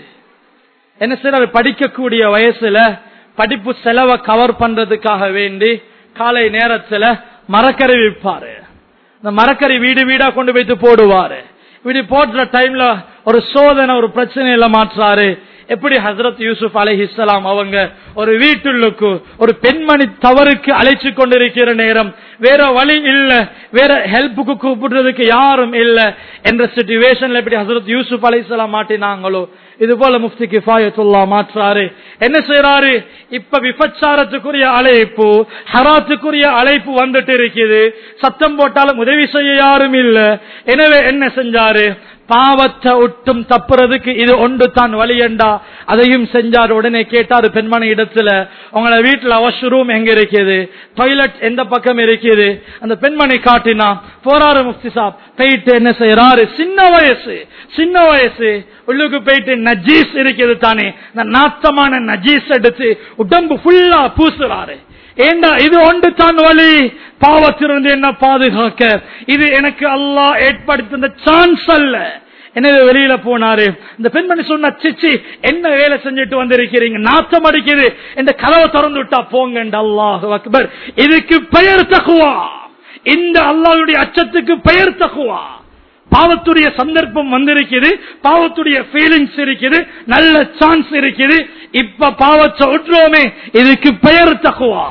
என்ன சார் படிக்கக்கூடிய வயசுல படிப்பு செலவை கவர் பண்றதுக்காக வேண்டி காலை நேரத்துல மரக்கறி விற்பாரு இந்த மரக்கறி வீடு வீடா கொண்டு போயிட்டு போடுவாரு இப்படி போடுற டைம்ல ஒரு சோதனை ஒரு பிரச்சனையில மாற்றாரு எப்படி ஹசரத் யூசுப் அலைஹிஸ்லாம் அவங்க ஒரு வீட்டுள்ளுக்கு ஒரு பெண்மணி தவறுக்கு அழைச்சு கொண்டிருக்கிற நேரம் வேற வழி இல்ல வேற ஹெல்ப்புக்கு கூப்பிடுறதுக்கு யாரும் இல்ல என்ற சிச்சுவேஷன்ல எப்படி ஹசரத் யூசுப் அலைஹிஸ்லாம் மாட்டினாங்களோ இது போல முஃப்தி கிஃபாயத்துல்லா மாற்றாரு என்ன செய்யறாரு இப்ப விபச்சாரத்துக்குரிய அழைப்பு ஹராத்துக்குரிய அழைப்பு வந்துட்டு இருக்குது சத்தம் போட்டாலும் உதவி செய்ய யாரும் இல்ல எனவே என்ன செஞ்சாரு பாவத்தை ஒட்டும் தப்புறதுக்கு இது ஒன்று தான் வழியண்டா அதையும் செஞ்சார் உடனே கேட்டாரு பெண்மணி இடத்துல உங்களோட வீட்டுல வாஷ்ரூம் எங்க இருக்குது டாய்லெட் எந்த பக்கம் இருக்குது அந்த பெண்மணி காட்டினா போறாரு முஃப்தி சாப் போயிட்டு என்ன செய்யறாரு சின்ன வயசு சின்ன வயசு உள்ளுக்கு போயிட்டு நஜீஸ் இருக்குது தானே இந்த நாத்தமான நஜீஸ் எடுத்து உடம்பு ஃபுல்லா பூசுறாரு ஏண்டா இது ஒன்று தான் வழி பாவத்திலிருந்து என்ன பாதுகாக்க இது எனக்கு அல்லாஹ் ஏற்படுத்த சான்ஸ் அல்ல எனவே வெளியில போனாரு இந்த பெண்மணி சொன்ன சிச்சி என்ன வேலை செஞ்சுட்டு வந்திருக்கிறீங்க நாத்தம் அடிக்குது இந்த கதவை திறந்து விட்டா போங்க அல்லாஹ் அக்பர் இதுக்கு பெயர் தகுவா இந்த அல்லாஹ்வுடைய அச்சத்துக்கு பெயர் தகுவா பாவத்துடைய சந்தர்ப்பம் வந்திருக்குது பாவத்துடைய ஃபீலிங்ஸ் இருக்குது நல்ல சான்ஸ் இருக்குது இப்ப பாவத்தை விட்டுறோமே இதுக்கு பெயர் தகுவா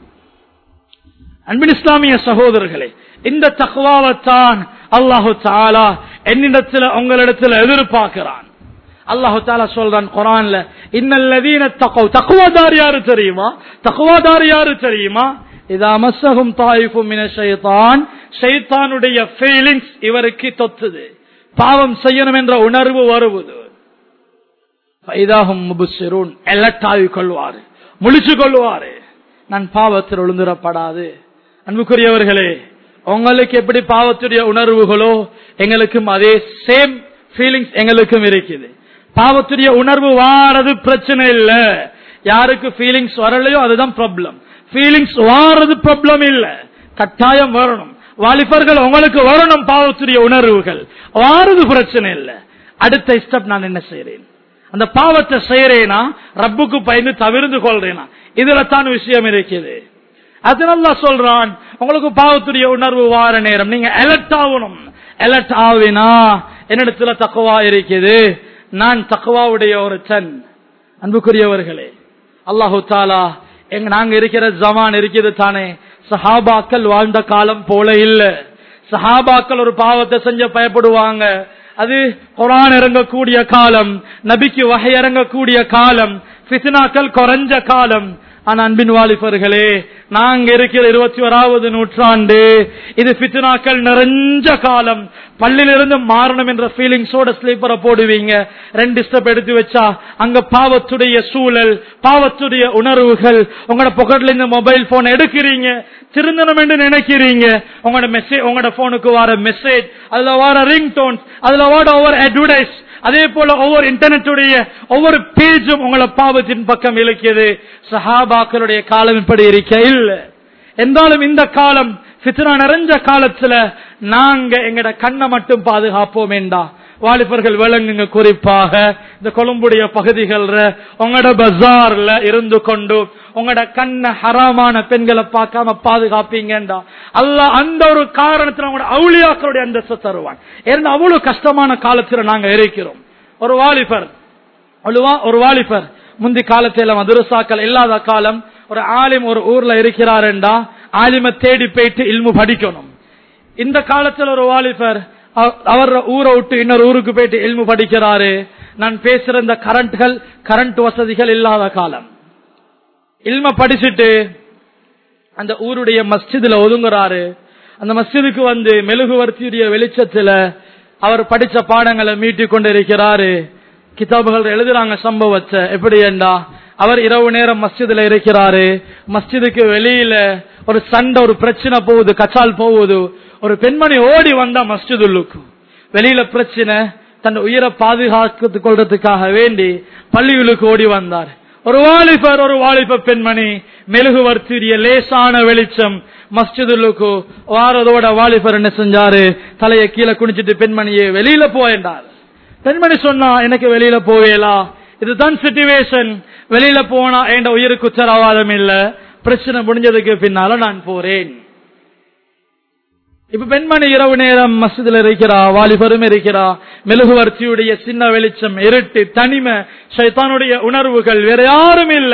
அன்பின் இஸ்லாமிய சகோதரர்களே இந்த தகுவாவைத்தான் அல்லாஹு தாலா என்னிடத்துல உங்களிடத்துல எதிர்பார்க்கிறான் அல்லாஹு தாலா சொல்றான் குரான்ல இன்னல்லதீன தகவ தக்குவாதார் யாரு தெரியுமா தக்குவாதார் யாரு தெரியுமா இதா மசகும் தாயிஃபும் மின ஷைத்தான் ஷைத்தானுடைய ஃபீலிங்ஸ் இவருக்கு தொத்துது பாவம் செய்யணும் என்ற உணர்வு வருவது ஃபைதாஹும் முபுசிரூன் எல்லட்டாவி கொள்வாரு முழிச்சு கொள்வாரு நான் பாவத்தில் விழுந்துடப்படாது அன்புக்குரியவர்களே உங்களுக்கு எப்படி பாவத்துடைய உணர்வுகளோ எங்களுக்கும் அதே சேம் ஃபீலிங்ஸ் எங்களுக்கும் இருக்குது பாவத்துடைய உணர்வு வாரது பிரச்சனை இல்ல யாருக்கு ஃபீலிங்ஸ் வரலையோ அதுதான் ப்ராப்ளம் ஃபீலிங்ஸ் வாரது ப்ராப்ளம் இல்ல கட்டாயம் வரணும் வாலிபர்கள் உங்களுக்கு வரணும் பாவத்துடைய உணர்வுகள் வாரது பிரச்சனை இல்ல அடுத்த ஸ்டெப் நான் என்ன செய்யறேன் அந்த பாவத்தை செய்யறேனா ரப்புக்கு பயந்து தவிர்த்து கொள்றேனா இதுல தான் விஷயம் இருக்குது அதனால சொல்றான் உங்களுக்கு பாவத்துடைய உணர்வு வார நேரம் நீங்க அலர்ட் ஆகணும் அலர்ட் ஆவினா என்னிடத்துல தக்குவா இருக்குது நான் தக்குவாவுடைய ஒரு சன் அன்புக்குரியவர்களே அல்லாஹு தாலா எங்க நாங்க இருக்கிற ஜமான் இருக்குது தானே சஹாபாக்கள் வாழ்ந்த காலம் போல இல்ல சஹாபாக்கள் ஒரு பாவத்தை செஞ்ச பயப்படுவாங்க அது குரான் இறங்கக்கூடிய காலம் நபிக்கு வகை இறங்கக்கூடிய காலம் பிசினாக்கள் குறைஞ்ச காலம் ஆனா அன்பின் வாலிபர்களே நாங்க இருக்கிற இருபத்தி ஓராவது நூற்றாண்டு இது பித்னாக்கள் நிறைஞ்ச காலம் பள்ளியிலிருந்து மாறணும் என்ற ஃபீலிங்ஸோட ஸ்லீப்பரை போடுவீங்க ரெண்டு ஸ்டெப் எடுத்து வச்சா அங்க பாவத்துடைய சூழல் பாவத்துடைய உணர்வுகள் உங்களோட பொக்கெட்ல இந்த மொபைல் போன் எடுக்கிறீங்க திருந்தணும் என்று நினைக்கிறீங்க உங்களோட மெசேஜ் உங்களோட போனுக்கு வர மெசேஜ் அதுல வர ரிங் டோன்ஸ் அதுல வர ஒவ்வொரு அட்வர்டைஸ் அதே போல ஒவ்வொரு இன்டர்நெட்டுடைய ஒவ்வொரு பேஜும் உங்களை பாவத்தின் பக்கம் இழுக்கியது சஹாபாக்களுடைய காலம் இப்படி இருக்க இல்ல என்றாலும் இந்த காலம் பித்னா நிறைஞ்ச காலத்துல நாங்க எங்கட கண்ணை மட்டும் பாதுகாப்போம் வேண்டா வாலிபர்கள் விளங்குங்க குறிப்பாக இந்த கொழும்புடைய பகுதிகள்ல உங்களோட பஜார்ல இருந்து கொண்டு உங்களோட கண்ண ஹராமான பெண்களை பார்க்காம பாதுகாப்பீங்கடா அல்ல அந்த ஒரு காரணத்துல உங்களோட அவுளியாக்களுடைய அந்தஸ்து தருவான் ஏன்னா அவ்வளவு கஷ்டமான காலத்துல நாங்க இருக்கிறோம் ஒரு வாலிபர் ஒரு வாலிபர் முந்தி காலத்துல மதுரசாக்கள் இல்லாத காலம் ஒரு ஆலிம் ஒரு ஊர்ல இருக்கிறாருண்டா ஆலிம தேடி போயிட்டு இல்மு படிக்கணும் இந்த காலத்துல ஒரு வாலிபர் அவர் ஊரை விட்டு இன்னொரு ஊருக்கு போயிட்டு இல்மு படிக்கிறாரு நான் பேசுற இந்த கரண்ட்கள் கரண்ட் வசதிகள் இல்லாத காலம் இல்ம படிச்சுட்டு அந்த ஊருடைய மஸ்ஜிதுல ஒதுங்குறாரு அந்த மஸ்ஜிதுக்கு வந்து மெழுகுவர்த்தியுடைய வெளிச்சத்துல அவர் படிச்ச பாடங்களை மீட்டிக் கொண்டிருக்கிறாரு கிதாபுகள் எழுதுறாங்க சம்பவத்தை எப்படி என்றா அவர் இரவு நேரம் மஸ்ஜிதுல இருக்கிறாரு மஸ்ஜிதுக்கு வெளியில ஒரு சண்டை ஒரு பிரச்சனை போகுது கச்சால் போகுது ஒரு பெண்மணி ஓடி வந்தா மஸ்ஜிதுள்ளுக்கு வெளியில பிரச்சனை தன் உயிரை பாதுகாத்து கொள்றதுக்காக வேண்டி பள்ளிகளுக்கு ஓடி வந்தார் ஒரு வாலிபர் ஒரு வாலிப பெண்மணி மெழுகுவர்த்திய லேசான வெளிச்சம் மஸ்ஜிதுக்கு வாரதோட வாலிபர் என்ன செஞ்சாரு தலையை கீழே குனிச்சிட்டு பெண்மணியை வெளியில போயின்றார் பெண்மணி சொன்னா எனக்கு வெளியில போவேலா இதுதான் சிச்சுவேஷன் வெளியில போனா என் உயிருக்கு உத்தரவாதம் இல்ல பிரச்சனை முடிஞ்சதுக்கு பின்னால நான் போறேன் இப்ப பெண்மணி இரவு நேரம் மசிதில் இருக்கிறா வாலிபரும் இருக்கிறா மெழுகுவர்த்தியுடைய சின்ன வெளிச்சம் இருட்டு தனிமை சைத்தானுடைய உணர்வுகள் வேற யாரும் இல்ல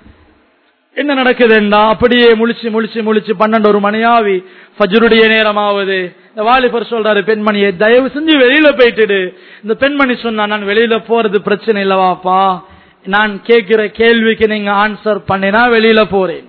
என்ன நடக்குதுண்டா அப்படியே முழிச்சு முழிச்சு முழிச்சு பன்னெண்டு ஒரு மணியாவி ஃபஜ்ருடைய நேரமாவது இந்த வாலிபர் சொல்றாரு பெண்மணியை தயவு செஞ்சு வெளியில போயிட்டுடு இந்த பெண்மணி சொன்னா நான் வெளியில போறது பிரச்சனை இல்லவாப்பா நான் கேட்கிற கேள்விக்கு நீங்க ஆன்சர் பண்ணினா வெளியில போறேன்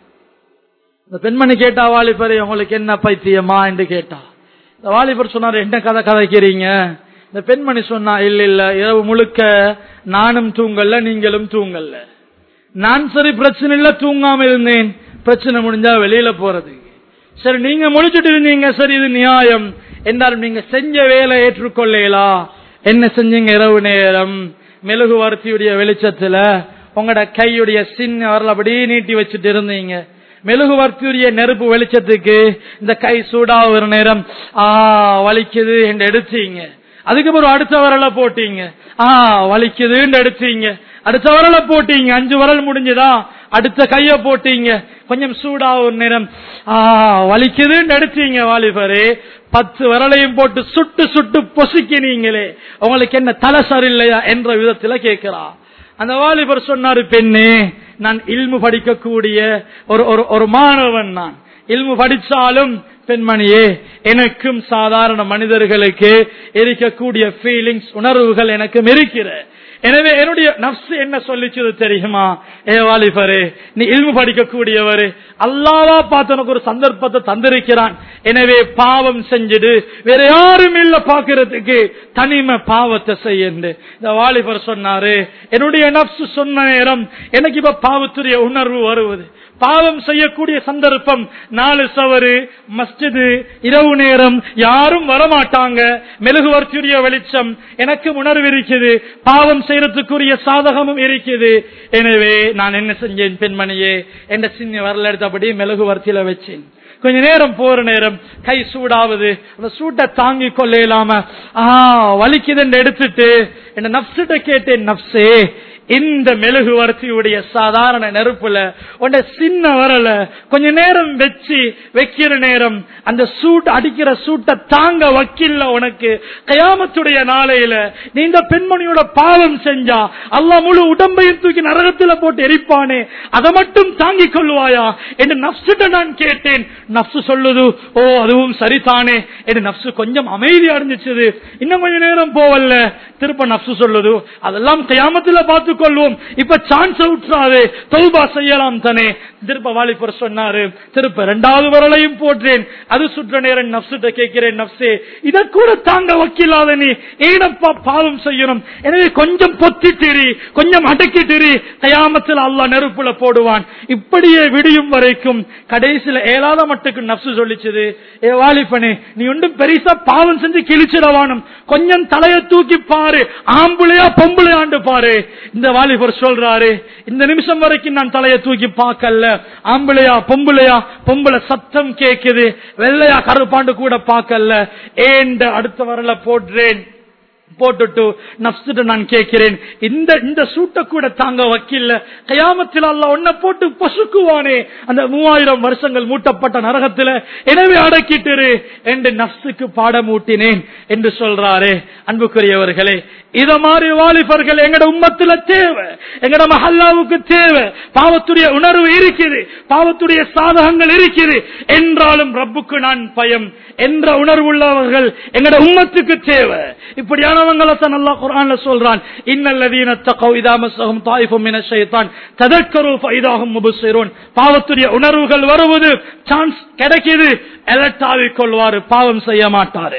இந்த பெண்மணி கேட்டா வாலிபர் உங்களுக்கு என்ன பைத்தியமா என்று கேட்டா இந்த வாலிபர் சொன்னாரு என்ன கதை கதைக்கிறீங்க இந்த பெண்மணி சொன்னா இல்ல இல்ல இரவு முழுக்க நானும் தூங்கல்ல நீங்களும் தூங்கல்ல நான் சரி பிரச்சனை இல்ல தூங்காம இருந்தேன் பிரச்சனை முடிஞ்சா வெளியில போறது சரி நீங்க முடிச்சுட்டு இருந்தீங்க சரி இது நியாயம் என்றாலும் நீங்க செஞ்ச வேலை ஏற்றுக்கொள்ளலா என்ன செஞ்சீங்க இரவு நேரம் மெழுகு வர்த்தியுடைய வெளிச்சத்துல உங்களோட கையுடைய சின்ன வரல அப்படியே நீட்டி வச்சுட்டு இருந்தீங்க மெழுகுவர்த்தியுடைய நெருப்பு வெளிச்சத்துக்கு இந்த கை சூடாகிற நேரம் ஆ வலிக்குது என்று எடுத்தீங்க அதுக்கப்புறம் அடுத்த வரல போட்டீங்க ஆ வலிக்குதுன்னு எடுத்தீங்க அடுத்த வரல போட்டீங்க அஞ்சு வரல் முடிஞ்சுதா அடுத்த கைய போட்டீங்க கொஞ்சம் சூடா ஒரு நேரம் ஆ வலிக்குதுன்னு எடுத்தீங்க வாலிபரே பத்து விரலையும் போட்டு சுட்டு சுட்டு பொசுக்கினீங்களே உங்களுக்கு என்ன தலை சரியில்லையா என்ற விதத்துல கேட்கிறா அந்த வாலிபர் சொன்னாரு பெண்ணே நான் இல்மு படிக்கக்கூடிய ஒரு ஒரு- ஒரு மாணவன் நான் இல்மு படிச்சாலும் பெண்மணியே எனக்கும் சாதாரண மனிதர்களுக்கு இருக்கக்கூடிய ஃபீலிங்ஸ் உணர்வுகள் எனக்கும் இருக்கிற எனவே என்னுடைய நப்சு என்ன சொல்லிச்சது தெரியுமா ஏ வாலிபரே நீ இல்மு படிக்கக்கூடியவர் அல்லாவா பார்த்து உனக்கு ஒரு சந்தர்ப்பத்தை தந்திருக்கிறான் எனவே பாவம் செஞ்சுடு வேற யாரும் இல்ல பாக்குறதுக்கு தனிமை பாவத்தை செய்யுண்டு இந்த வாலிபர் சொன்னாரு என்னுடைய நப்சு சொன்ன நேரம் எனக்கு இப்ப பாவத்துடைய உணர்வு வருவது பாவம் செய்யக்கூடிய சந்தர்ப்பம் நாலு சவறு மஸ்ஜிது இரவு நேரம் யாரும் வரமாட்டாங்க மெழுகுவர்த்தியுடைய வெளிச்சம் எனக்கு உணர்வு இருக்குது பாவம் செய்யறதுக்குரிய சாதகமும் இருக்குது எனவே நான் என்ன செஞ்சேன் பெண்மணியே என்ன சின்ன வரல எடுத்தபடி மெழுகுவர்த்தியில வச்சேன் கொஞ்ச நேரம் போற நேரம் கை சூடாவது அந்த சூட்டை தாங்கி கொள்ள இல்லாம ஆ வலிக்குதுன்னு எடுத்துட்டு என்ன நப்சிட்ட கேட்டேன் நப்சே இந்த மெழுகுவர்த்தியுடைய சாதாரண நெருப்புல உன்ன சின்ன வரல கொஞ்ச நேரம் வச்சு வைக்கிற நேரம் அந்த சூட் அடிக்கிற சூட்டை தாங்க வக்கில்ல உனக்கு கயாமத்துடைய நாளையில நீ இந்த பெண்மணியோட பாவம் செஞ்சா அல்லாஹ் முழு உடம்பையும் தூக்கி நரகத்துல போட்டு எரிப்பானே அதை மட்டும் தாங்கிக் கொள்வாயா என்று நப்சுட்ட நான் கேட்டேன் நப்சு சொல்லுது ஓ அதுவும் சரிதானே என்று நப்சு கொஞ்சம் அமைதி அடைஞ்சிச்சது இன்னும் கொஞ்ச நேரம் போவல்ல திருப்ப நப்சு சொல்லுது அதெல்லாம் கயாமத்துல பார்த்துக் கொள்வோம் இப்ப சான்ஸ் விட்டுறாது தொல்பா செய்யலாம் தானே திருப்ப வாலிபர் சொன்னாரு திருப்ப இரண்டாவது வரலையும் போற்றேன் அது சுற்ற நேரம் நப்சுட்ட கேட்கிறேன் நப்சே இத கூட தாங்க வக்கில்லாத நீ ஏனப்பா பாவம் செய்யணும் எனவே கொஞ்சம் பொத்திட்டிரி கொஞ்சம் அடக்கிட்டிரி கயாமத்தில் அல்லாஹ் நெருப்புல போடுவான் இப்படியே விடியும் வரைக்கும் கடைசியில ஏழாத மட்டுக்கு நப்சு சொல்லிச்சது ஏ வாலிபனே நீ ஒன்றும் பெருசா பாவம் செஞ்சு கிழிச்சிடவானும் கொஞ்சம் தலையை தூக்கி பாரு ஆம்புளையா பொம்பளையாண்டு பாரு இந்த வாலிபர் சொல்றாரு இந்த நிமிஷம் வரைக்கும் நான் தலையை தூக்கி பார்க்கல ஆம்பளையா பொம்பளையா பொம்பளை சத்தம் கேக்குது வெள்ளையா கருப்பாண்டு கூட பார்க்கல ஏண்ட அடுத்த வரல போடுறேன் போட்டுட்டு நப்சுட்டு நான் கேட்கிறேன் இந்த இந்த சூட்டை கூட தாங்க வக்கில்ல கயாமத்தில் அல்ல ஒன்ன போட்டு பசுக்குவானே அந்த மூவாயிரம் வருஷங்கள் மூட்டப்பட்ட நரகத்துல எனவே அடக்கிட்டு என்று நப்சுக்கு பாடம் ஊட்டினேன் என்று சொல்றாரே அன்புக்குரியவர்களே இத மாதிரி வாலிபர்கள் எங்கட உம்மத்துல தேவை எங்கட மஹல்லாவுக்கு தேவை பாவத்துடைய உணர்வு இருக்குது பாவத்துடைய சாதகங்கள் இருக்குது என்றாலும் ரப்புக்கு நான் பயம் என்ற உணர்வுள்ளவர்கள் எங்கட உம்மத்துக்கு தேவை இப்படியானவங்களை தான் அல்லாஹ் குர்ஆன்ல சொல்றான் இன்னல்லதீன தகவ் இதா மஸ்ஸஹும் தாயிஃபும் மினஷ் ஷைத்தான் ததக்கரு ஃபைதாஹும் முபஸிரூன் பாவத்துடைய உணர்வுகள் வருவது சான்ஸ் கிடைக்குது அலர்ட் ஆகிக் கொள்வாரு பாவம் செய்ய மாட்டாரு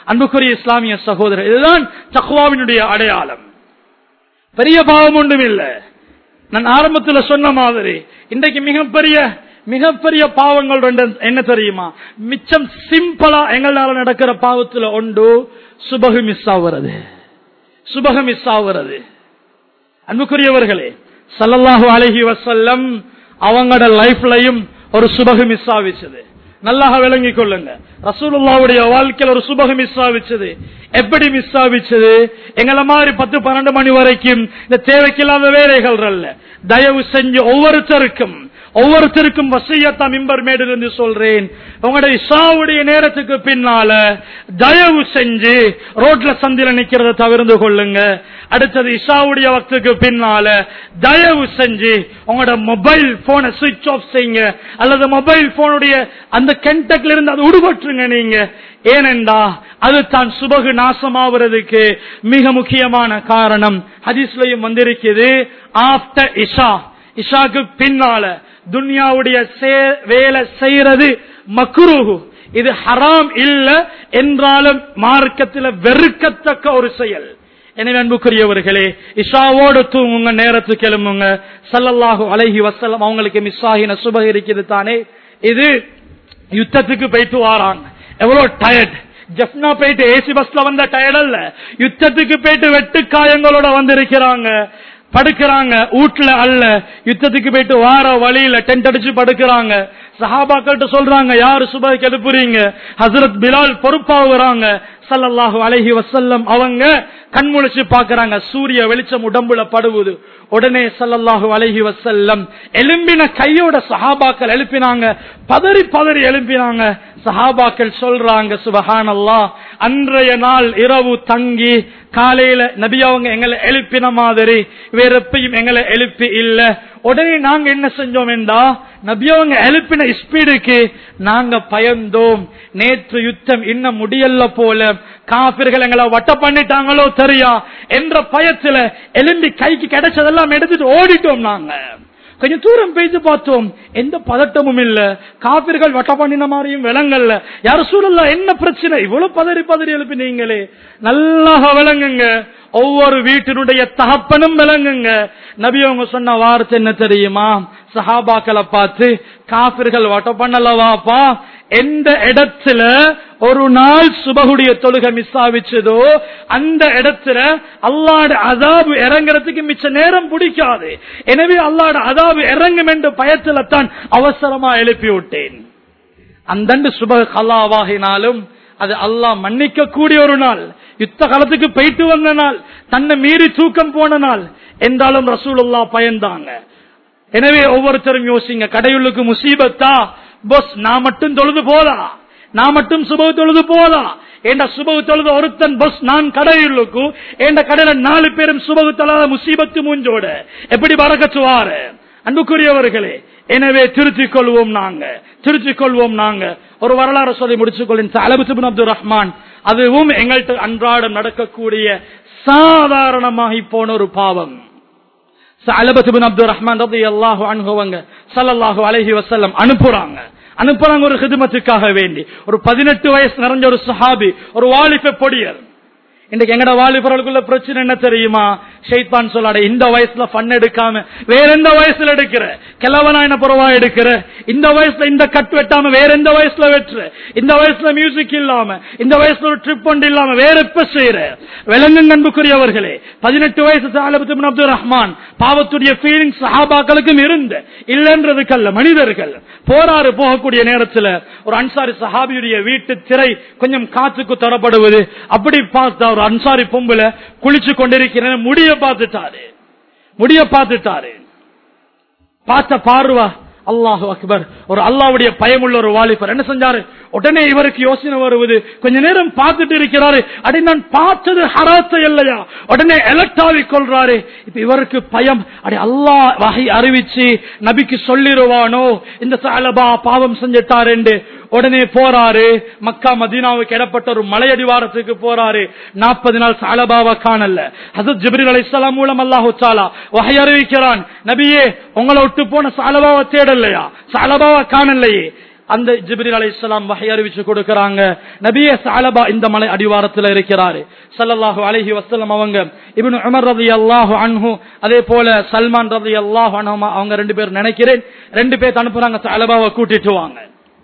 அன்புக்குரிய இஸ்லாமிய சகோதரர் இதுதான் தக்வாவினுடைய அடையாளம் பெரிய பாவம் ஒன்றும் இல்லை நான் ஆரம்பத்தில் சொன்ன மாதிரி இன்றைக்கு மிகப்பெரிய மிகப்பெரிய பாவங்கள் ரெண்டு என்ன தெரியுமா மிச்சம் சிம்பிளா எங்களால நடக்கிற பாவத்துல ஒன்று சுபகு மிஸ் ஆகுறது சுபகம் மிஸ் ஆகுறது அன்புக்குரியவர்களே சல்லல்லாஹு அலஹி வசல்லம் அவங்களோட லைஃப்லயும் ஒரு சுபகம் மிஸ் ஆவிச்சது நல்லாக விளங்கிக் கொள்ளுங்க ரசூலுல்லாவுடைய வாழ்க்கையில் ஒரு சுபகம் மிஸ் ஆவிச்சது எப்படி மிஸ் ஆவிச்சது எங்களை மாதிரி பத்து பன்னெண்டு மணி வரைக்கும் இந்த தேவைக்கில்லாத வேலைகள் அல்ல தயவு செஞ்சு ஒவ்வொருத்தருக்கும் ஒவ்வொருத்தருக்கும் வசையத்தா மிம்பர் மேடிலிருந்து சொல்றேன் உங்களுடைய இஷாவுடைய நேரத்துக்கு பின்னால தயவு செஞ்சு ரோட்ல சந்தில நிக்கிறத தவிர்த்து கொள்ளுங்க அடுத்தது இஷாவுடைய வக்துக்கு பின்னால தயவு செஞ்சு உங்களோட மொபைல் போனை சுவிட்ச் ஆஃப் செய்யுங்க அல்லது மொபைல் போனுடைய அந்த கென்டக்ல இருந்து அதை உடுபட்டுருங்க நீங்க ஏனென்றா அது தான் சுபகு நாசமாவதுக்கு மிக முக்கியமான காரணம் ஹதீஸ்லயும் வந்திருக்குது ஆப்டர் இஷா இஷாக்கு பின்னால துன்யாவுடைய வேலை செய்யறது மக்ரூஹு இது ஹராம் இல்ல என்றாலும் மார்க்கத்தில் வெறுக்கத்தக்க ஒரு செயல் எனவே அன்புக்குரியவர்களே இஷாவோடு தூங்குங்க நேரத்துக்கு எழும்புங்க சல்லல்லாஹு அலைஹி வசல்லம் அவங்களுக்கு மிஸ் ஆகின சுபக இருக்குது தானே இது யுத்தத்துக்கு போயிட்டு வாராங்க எவ்வளவு டயர்ட் ஜப்னா போயிட்டு ஏசி பஸ்ல வந்த டயர்ட் அல்ல யுத்தத்துக்கு போயிட்டு வெட்டு காயங்களோட வந்திருக்கிறாங்க படுக்கிறாங்க வீட்டுல அல்ல யுத்தத்துக்கு போயிட்டு வார வழியில டென்ட் அடிச்சு படுக்கிறாங்க சஹாபாக்கள்கிட்ட சொல்றாங்க யாரு சுபைக்கு எழுப்புறீங்க ஹசரத் பிலால் பொறுப்பாகுறாங்க சல்லல்லாஹு அலஹி வசல்லம் அவங்க கண்முழிச்சு பாக்குறாங்க சூரிய வெளிச்சம் உடம்புல படுவது உடனே சல்லல்லாஹு அலஹி வசல்லம் எலும்பின கையோட சஹாபாக்கள் எழுப்பினாங்க பதறி பதறி எழுப்பினாங்க சஹாபாக்கள் சொல்றாங்க சுபஹான் அல்லா அன்றைய நாள் இரவு தங்கி காலையில நபி அவங்க எங்களை எழுப்பின மாதிரி வேற எப்பயும் எங்களை எழுப்பி இல்ல உடனே நாங்க என்ன செஞ்சோம் என்றா நபி அவங்க எழுப்பின ஸ்பீடுக்கு நாங்க பயந்தோம் நேற்று யுத்தம் இன்னும் முடியல போல காபிர்கள் எங்களை வட்ட பண்ணிட்டாங்களோ தெரியா என்ற பயத்துல எலும்பி கைக்கு கிடைச்சதெல்லாம் எடுத்துட்டு ஓடிட்டோம் நாங்க கொஞ்சம் தூரம் பேசி பார்த்தோம் எந்த பதட்டமும் இல்ல காபிர்கள் வட்ட பண்ணின மாதிரியும் விளங்கல்ல யார சூழல்ல என்ன பிரச்சனை இவ்வளவு பதறி பதறி எழுப்பினீங்களே நல்லா விளங்குங்க ஒவ்வொரு வீட்டினுடைய தகப்பனும் விளங்குங்க நபி அவங்க சொன்ன வார்த்தை என்ன தெரியுமா சஹாபாக்களை பார்த்து காபிர்கள் வட்ட பண்ணலவாப்பா எந்த இடத்துல ஒரு நாள் சுபகுடைய தொழுகை மிஸ் ஆவிச்சதோ அந்த இடத்துல அல்லாட அதாபு இறங்குறதுக்கு மிச்ச நேரம் பிடிக்காது எனவே அல்லாட அதாபு இறங்கும் என்ற பயத்துல தான் அவசரமா எழுப்பி விட்டேன் அந்த சுப கலாவாகினாலும் அது அல்லாஹ் மன்னிக்க கூடிய ஒரு நாள் யுத்த காலத்துக்கு போயிட்டு வந்த நாள் தன்னை மீறி தூக்கம் போன நாள் என்றாலும் ரசூலுல்லா பயந்தாங்க எனவே ஒவ்வொருத்தரும் யோசிங்க கடையுள்ளுக்கு முசீபத்தா பஸ் நான் மட்டும் தொழுது போதா நான் மட்டும் சுபகு தொழுது போதா என்ற சுபகு தொழுது ஒருத்தன் பஸ் நான் கடையுள்ளுக்கு என்ற கடையில நாலு பேரும் சுபகு தொழாத முசீபத்து மூஞ்சோட எப்படி பறக்கச்சுவாரு அன்புக்குரியவர்களே எனவே திருத்திக் கொள்வோம் நாங்க திருத்திக் கொள்வோம் நாங்க ஒரு வரலாறு சொல்லி முடிச்சுக் கொள்ளும் அலபுசுபின் அப்துல் ரஹ்மான் அதுவும் எங்கள்கிட்ட அன்றாடம் நடக்கக்கூடிய சாதாரணமாகி போன ஒரு பாவம் அலபத்துபின் அப்துல் ரஹ்மான் ரபி அல்லாஹு அனுபவங்க சல்லாஹூ அலஹி வசல்லம் அனுப்புறாங்க அனுப்புறாங்க ஒரு ஹிதுமத்துக்காக வேண்டி ஒரு பதினெட்டு வயசு நிறைஞ்ச ஒரு சஹாபி ஒரு வாலிப பொடியர் இன்னைக்கு எங்கட வாலிபர்களுக்குள்ள பிரச்சனை என்ன தெரியுமா ஷைத்தான் சொல்லாட இந்த வயசுல ஃபன் எடுக்காம வேற எந்த வயசுல எடுக்கிற கிழவனா என்ன புறவா எடுக்கிற இந்த வயசுல இந்த கட் வெட்டாம வேற எந்த வயசுல வெட்டுற இந்த வயசுல மியூசிக் இல்லாம இந்த வயசுல ஒரு ட்ரிப் ஒன்று இல்லாம வேற எப்ப செய்யற விலங்கு அன்புக்குரியவர்களே பதினெட்டு வயசு சாலபத்து அப்துல் ரஹ்மான் பாவத்துடைய ஃபீலிங் சஹாபாக்களுக்கும் இருந்து இல்லைன்றதுக்கல்ல மனிதர்கள் போராறு போகக்கூடிய நேரத்துல ஒரு அன்சாரி சஹாபியுடைய வீட்டு திரை கொஞ்சம் காத்துக்கு தரப்படுவது அப்படி பார்த்தா ஒரு அன்சாரி பொம்புல குளிச்சு கொண்டிருக்கிற முடிய பார்த்துட்டாரு முடிய பார்த்துட்டாரு பார்த்த பார்வா அல்லாஹு அக்பர் ஒரு அல்லாவுடைய பயமுள்ள ஒரு வாலிபர் என்ன செஞ்சாரு உடனே இவருக்கு யோசனை வருவது கொஞ்ச நேரம் பார்த்துட்டு இருக்கிறாரு அடி நான் பார்த்தது ஹராத்த இல்லையா உடனே எலக்ட் ஆகி கொள்றாரு இப்ப இவருக்கு பயம் அடி அல்லாஹ் வகை அறிவிச்சு நபிக்கு சொல்லிடுவானோ இந்த சாலபா பாவம் செஞ்சிட்டாரு என்று உடனே போறாரு மக்கா மதீனாவுக்கு இடப்பட்ட ஒரு மலையடிவாரத்துக்கு போறாரு நாற்பது நாள் சாலபாவை காணல ஹசத் ஜிப்ரில் அலிஸ்லாம் மூலம் அல்லாஹு சாலா வகை அறிவிக்கிறான் நபியே உங்களை விட்டு போன சாலபாவை தேடலையா சாலபாவை காணலையே அந்த ஜிப்ரில் அலைஹிஸ்ஸலாம் வகை அறிவிச்சு கொடுக்கறாங்க நபியே சாலபா இந்த மலை அடிவாரத்தில் இருக்கிறாரு ஸல்லல்லாஹு அலைஹி வஸல்லம் அவங்க இப்னு உமர் ரலியல்லாஹு அன்ஹு அதே போல சல்மான் ரலியல்லாஹு அன்ஹு அவங்க ரெண்டு பேர் நினைக்கிறேன் ரெண்டு பேர் அனுப்புறாங்க சாலபாவை கூட்டிட்டு வாங்க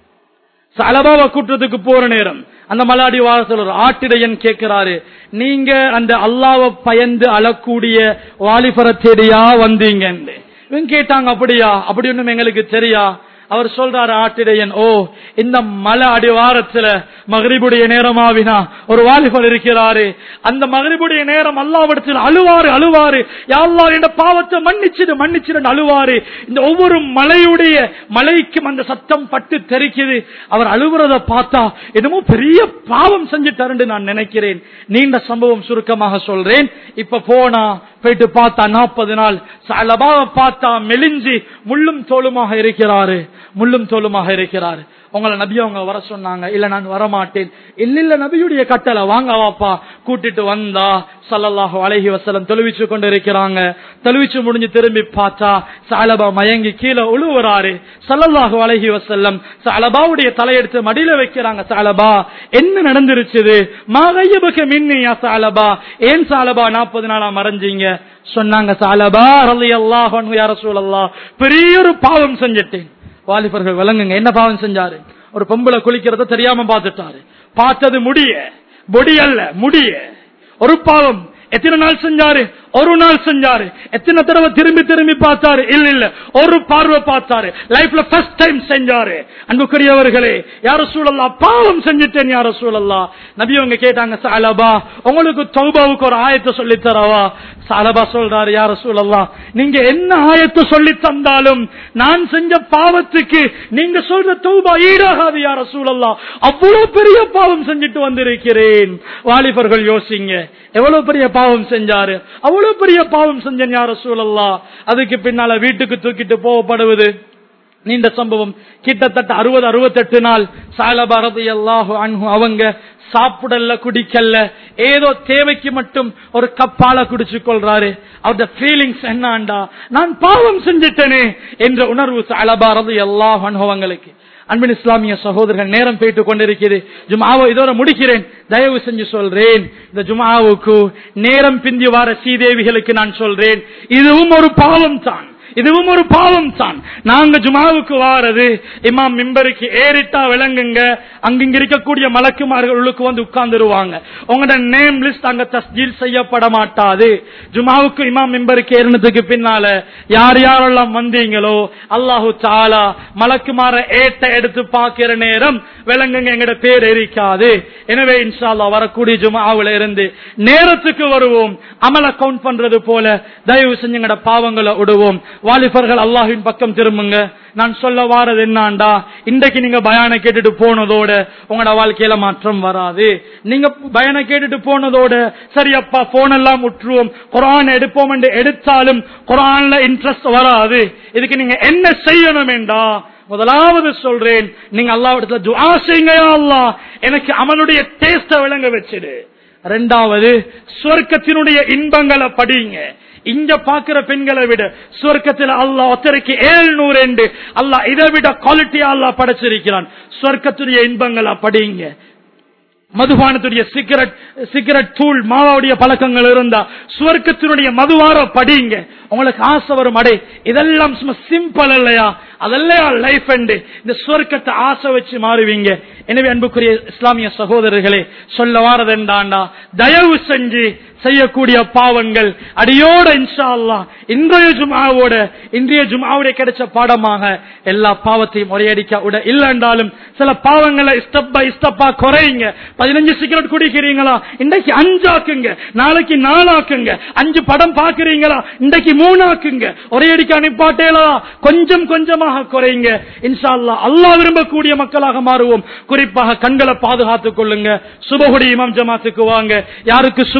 சலபாவை கூட்டத்துக்கு போற நேரம் அந்த மலாடி வாரத்தில் ஒரு ஆட்டிடையன் கேட்கிறாரு நீங்க அந்த அல்லாவை பயந்து அழக்கூடிய வாலிபர தேடியா வந்தீங்க இவங்க கேட்டாங்க அப்படியா அப்படி ஒண்ணும் எங்களுக்கு தெரியா அவர் சொல்றாரு ஆட்டிடையன் ஓ இந்த மலை அடிவாரத்துல மகரிபுடைய நேரமாவினா ஒரு வாலிபர் இருக்கிறாரு அந்த மகரிபுடைய நேரம் அல்லாவிடத்தில் அழுவாரு அழுவாரு யாழ்லா என்ற பாவத்தை மன்னிச்சிடு மன்னிச்சிடு அழுவாரு இந்த ஒவ்வொரு மலையுடைய மலைக்கும் அந்த சத்தம் பட்டு தெரிக்குது அவர் அழுகுறத பார்த்தா என்னமோ பெரிய பாவம் செஞ்சுட்டாருன்னு நான் நினைக்கிறேன் நீண்ட சம்பவம் சுருக்கமாக சொல்றேன் இப்ப போனா போயிட்டு பார்த்தா நாற்பது நாள் சலபாவை பார்த்தா மெலிஞ்சி முள்ளும் தோலுமாக இருக்கிறாரு முள்ளும் தோலுமாக இருக்கிறாரு உங்களை நபி அவங்க வர சொன்னாங்க இல்ல நான் வரமாட்டேன் இல்ல இல்ல நபியுடைய கட்டளை வாங்க வாப்பா கூட்டிட்டு வந்தா சல்லல்லாஹு அலைஹி வசலம் தொழுவிச்சு கொண்டு இருக்கிறாங்க தொழுவிச்சு முடிஞ்சு திரும்பி பார்த்தா சாலபா மயங்கி கீழே உழுவுறாரு சல்லல்லாஹு அலைஹி வசல்லம் சாலபாவுடைய தலையெடுத்து மடியில வைக்கிறாங்க சாலபா என்ன நடந்துருச்சுது மகையபுக்கு மின்னியா சாலபா ஏன் சாலபா நாற்பது நாளா மறைஞ்சீங்க சொன்னாங்க சாலபா ரலி அல்லாஹ் யார சூழல்லா பெரிய ஒரு பாவம் செஞ்சிட்டேன் வாலிபர்கள் விளங்குங்க என்ன பாவம் செஞ்சாரு ஒரு பொம்பளை குளிக்கிறத தெரியாம பார்த்துட்டாரு பார்த்தது முடிய பொடி அல்ல முடிய ஒரு பாவம் எத்தனை நாள் செஞ்சாரு ஒரு நாள் செஞ்சாரு எத்தனை தடவை திரும்பி திரும்பி பார்த்தாரு இல்ல இல்ல ஒரு பார்வை பார்த்தாரு லைஃப்ல ஃபர்ஸ்ட் டைம் செஞ்சாரு அன்புக்குரியவர்களே யார சூழல்லா பாவம் செஞ்சுட்டேன் யார சூழல்லா நபி அவங்க கேட்டாங்க சாலபா உங்களுக்கு தௌபாவுக்கு ஒரு ஆயத்தை சொல்லி தரவா சாலபா சொல்றாரு யார சூழல்லா நீங்க என்ன ஆயத்தை சொல்லி தந்தாலும் நான் செஞ்ச பாவத்துக்கு நீங்க சொல்ற தௌபா ஈடாகாது யார சூழல்லா அவ்வளவு பெரிய பாவம் செஞ்சுட்டு வந்திருக்கிறேன் வாலிபர்கள் யோசிங்க எவ்வளவு பெரிய பாவம் செஞ்சாரு அவ்வளவு பெரிய பாவம் செஞ்சேன் யார சூழல்லா அதுக்கு பின்னால வீட்டுக்கு தூக்கிட்டு போகப்படுவது நீண்ட சம்பவம் கிட்டத்தட்ட அறுபது அறுபத்தெட்டு நாள் சாலபாரதி அல்லாஹு அன்ஹு அவங்க சாப்பிடல குடிக்கல ஏதோ தேவைக்கு மட்டும் ஒரு கப்பால குடிச்சு கொள்றாரு அவருடைய ஃபீலிங்ஸ் என்னாண்டா நான் பாவம் செஞ்சிட்டேனே என்ற உணர்வு சாலபாரதி அல்லாஹ் அனுபவங்களுக்கு அன்பின் இஸ்லாமிய சகோதரர்கள் நேரம் போயிட்டு கொண்டிருக்கிறது ஜுமாவை இதோட முடிக்கிறேன் தயவு செஞ்சு சொல்றேன் இந்த ஜுமாவுக்கு நேரம் பிந்தி வார சீதேவிகளுக்கு நான் சொல்றேன் இதுவும் ஒரு பாவம் தான் இதுவும் ஒரு பாவம் தான் நாங்க ஜுமாவுக்கு வாரது இமாம் மிம்பருக்கு ஏறிட்டா விளங்குங்க அங்கிங்க இருக்கக்கூடிய மலக்குமார்கள் உள்ளுக்கு வந்து உட்கார்ந்துருவாங்க உங்களோட நேம் லிஸ்ட் அங்க தஸ்ஜீல் செய்யப்பட மாட்டாது ஜுமாவுக்கு இமாம் மிம்பருக்கு ஏறினதுக்கு பின்னால யார் யாரெல்லாம் வந்தீங்களோ அல்லாஹு தாலா மலக்குமார ஏட்ட எடுத்து பார்க்கிற நேரம் விளங்குங்க எங்கட பேர் எரிக்காது எனவே இன்ஷால்லா வரக்கூடிய ஜுமாவுல இருந்து நேரத்துக்கு வருவோம் அமல கவுண்ட் பண்றது போல தயவு செஞ்சு எங்கட பாவங்களை விடுவோம் வாலிபர்கள் அல்லாஹின் பக்கம் திரும்புங்க நான் சொல்ல வாரது என்னாண்டா இன்றைக்கு நீங்க பயான கேட்டுட்டு போனதோட உங்களோட வாழ்க்கையில மாற்றம் வராது நீங்க பயனை கேட்டுட்டு போனதோட சரி அப்பா போன் எல்லாம் உற்றுவோம் குரான் எடுப்போம் என்று எடுத்தாலும் குரான்ல இன்ட்ரெஸ்ட் வராது இதுக்கு நீங்க என்ன செய்யணும் என்றா முதலாவது சொல்றேன் நீங்க அல்லாவிடத்துல துஆ செய்யுங்க யா அல்லாஹ் எனக்கு அமலுடைய டேஸ்ட விளங்க வச்சிடு ரெண்டாவது சொர்க்கத்தினுடைய இன்பங்களை படிங்க இங்க பாக்குற பெண்களை விட சொர்க்கத்தில் அல்லாஹ் ஒத்தரைக்கு ஏழ்நூறு என்று அல்லாஹ் இதை விட குவாலிட்டியா அல்லாஹ் படைச்சிருக்கிறான் சொர்க்கத்துடைய இன்பங்களை படிங்க மதுபானத்துடைய சிகரெட் சிகரெட் தூள் மாவாவுடைய பழக்கங்கள் இருந்தா சுவர்க்கத்தினுடைய மதுவார படிங்க உங்களுக்கு ஆசை வரும் அடை இதெல்லாம் சும்மா சிம்பிள் இல்லையா அதெல்லாம் லைஃப் அண்டு இந்த சுவர்க்கத்தை ஆசை வச்சு மாறுவீங்க எனவே அன்புக்குரிய இஸ்லாமிய சகோதரர்களே சொல்ல வாரதெண்டாண்டா தயவு செஞ்சு செய்யக்கூடிய பாவங்கள் அடியோட இன்ஷா அல்லா இன்றைய ஜுமாவோட இன்றைய ஜுமாவுடைய கிடைச்ச பாடமாக எல்லா பாவத்தையும் முறையடிக்க விட இல்லைன்றாலும் சில பாவங்களை ஸ்டெப் பை ஸ்டெப்பா குறையுங்க பதினஞ்சு சிகரெட் குடிக்கிறீங்களா இன்றைக்கு அஞ்சாக்குங்க நாளைக்கு நாலாக்குங்க அஞ்சு படம் பாக்குறீங்களா இன்றைக்கு மூணாக்குங்க ஒரே அடிக்க அனுப்பாட்டேலா கொஞ்சம் கொஞ்சமாக குறையுங்க இன்ஷா அல்லா அல்லா விரும்பக்கூடிய மக்களாக மாறுவோம் குறிப்பாக கண்களை பாதுகாத்துக் கொள்ளுங்க சுபகுடி இமாம் ஜமாத்துக்கு வாங்க யாருக்கு சுபகு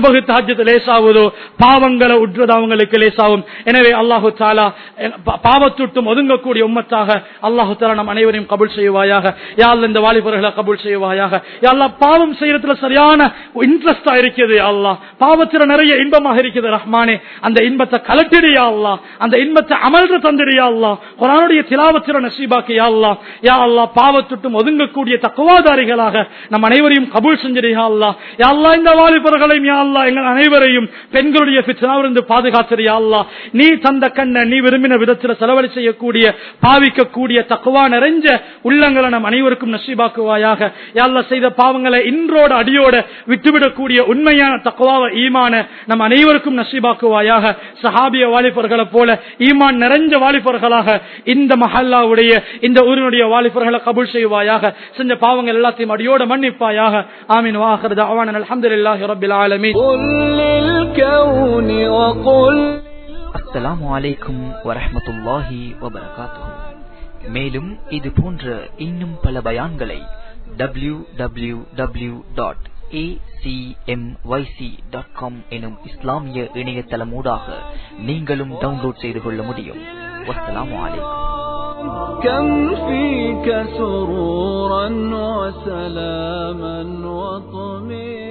பாத்தியத்தை லேசாவதோ பாவங்களை உற்றது அவங்களுக்கு லேசாகும் எனவே அல்லாஹு தாலா பா- பாவத்துட்டும் ஒதுங்கக்கூடிய உம்மத்தாக அல்லாஹு தாலா நம் அனைவரையும் கபூல் செய்வாயாக யாழ் இந்த வாலிபர்களை கபூல் செய்வாயாக யாழ்லா பாவம் செய்யறதுல சரியான இன்ட்ரெஸ்டா இருக்குது அல்லா பாவத்துல நிறைய இன்பமாக இருக்குது ரஹ்மானே அந்த இன்பத்தை கலட்டிடியா அல்லா அந்த இன்பத்தை அமல்ற தந்திரியா அல்லா குரானுடைய திலாவத்திர நசீபாக்கு யா அல்லா யா அல்லா பாவத்துட்டும் ஒதுங்கக்கூடிய தக்குவாதாரிகளாக நம் அனைவரையும் கபூல் செஞ்சிரியா அல்லா யா அல்லா இந்த வாலிபர்களையும் யா அல்லா எங்கள் அனைவரையும் பெண்களுடைய பிச்சனாவிலிருந்து பாதுகாத்திரியா அல்லா நீ தந்த கண்ண நீ விரும்பின விதத்தில் செலவழி செய்யக்கூடிய பாவிக்கக்கூடிய தக்குவா நிறைஞ்ச உள்ளங்களை நம் அனைவருக்கும் நசீபாக்குவாயாக யா அல்லா செய்த பாவங்களை இன்றோட அடியோட விட்டுவிடக்கூடிய உண்மையான தக்குவாவை ஈமான நம் அனைவருக்கும் நசீபாக்குவாயாக சஹாபிய வாலிபர்களை போல ஈமான் நிறைஞ்ச வாலிபர்களாக இந்த மஹல்லாவுடைய இந்த ஊரினுடைய வாலிபர்களை கபூல் செய்வாயாக செஞ்ச பாவங்கள் எல்லாத்தையும் அடியோட மன்னிப்பாயாக ஆமீன் வாஹர் தவான் அல்ஹம்துலில்லாஹி ரப்பில் ஆலமீன் قل للكون وقل அஸ்ஸலாமு அலைக்கும் வரஹ்மத்துல்லாஹி வபரகாத்துஹு மேலும் இது போன்ற இன்னும் பல பயான்களை W W W dot dot com எனும் இஸ்லாமிய இணையதளமூடாக நீங்களும் டவுன்லோட் செய்து கொள்ள முடியும் வஸ்ஸலாமு அலைக்கும் كم فيك سرورا وسلاما وطمئنا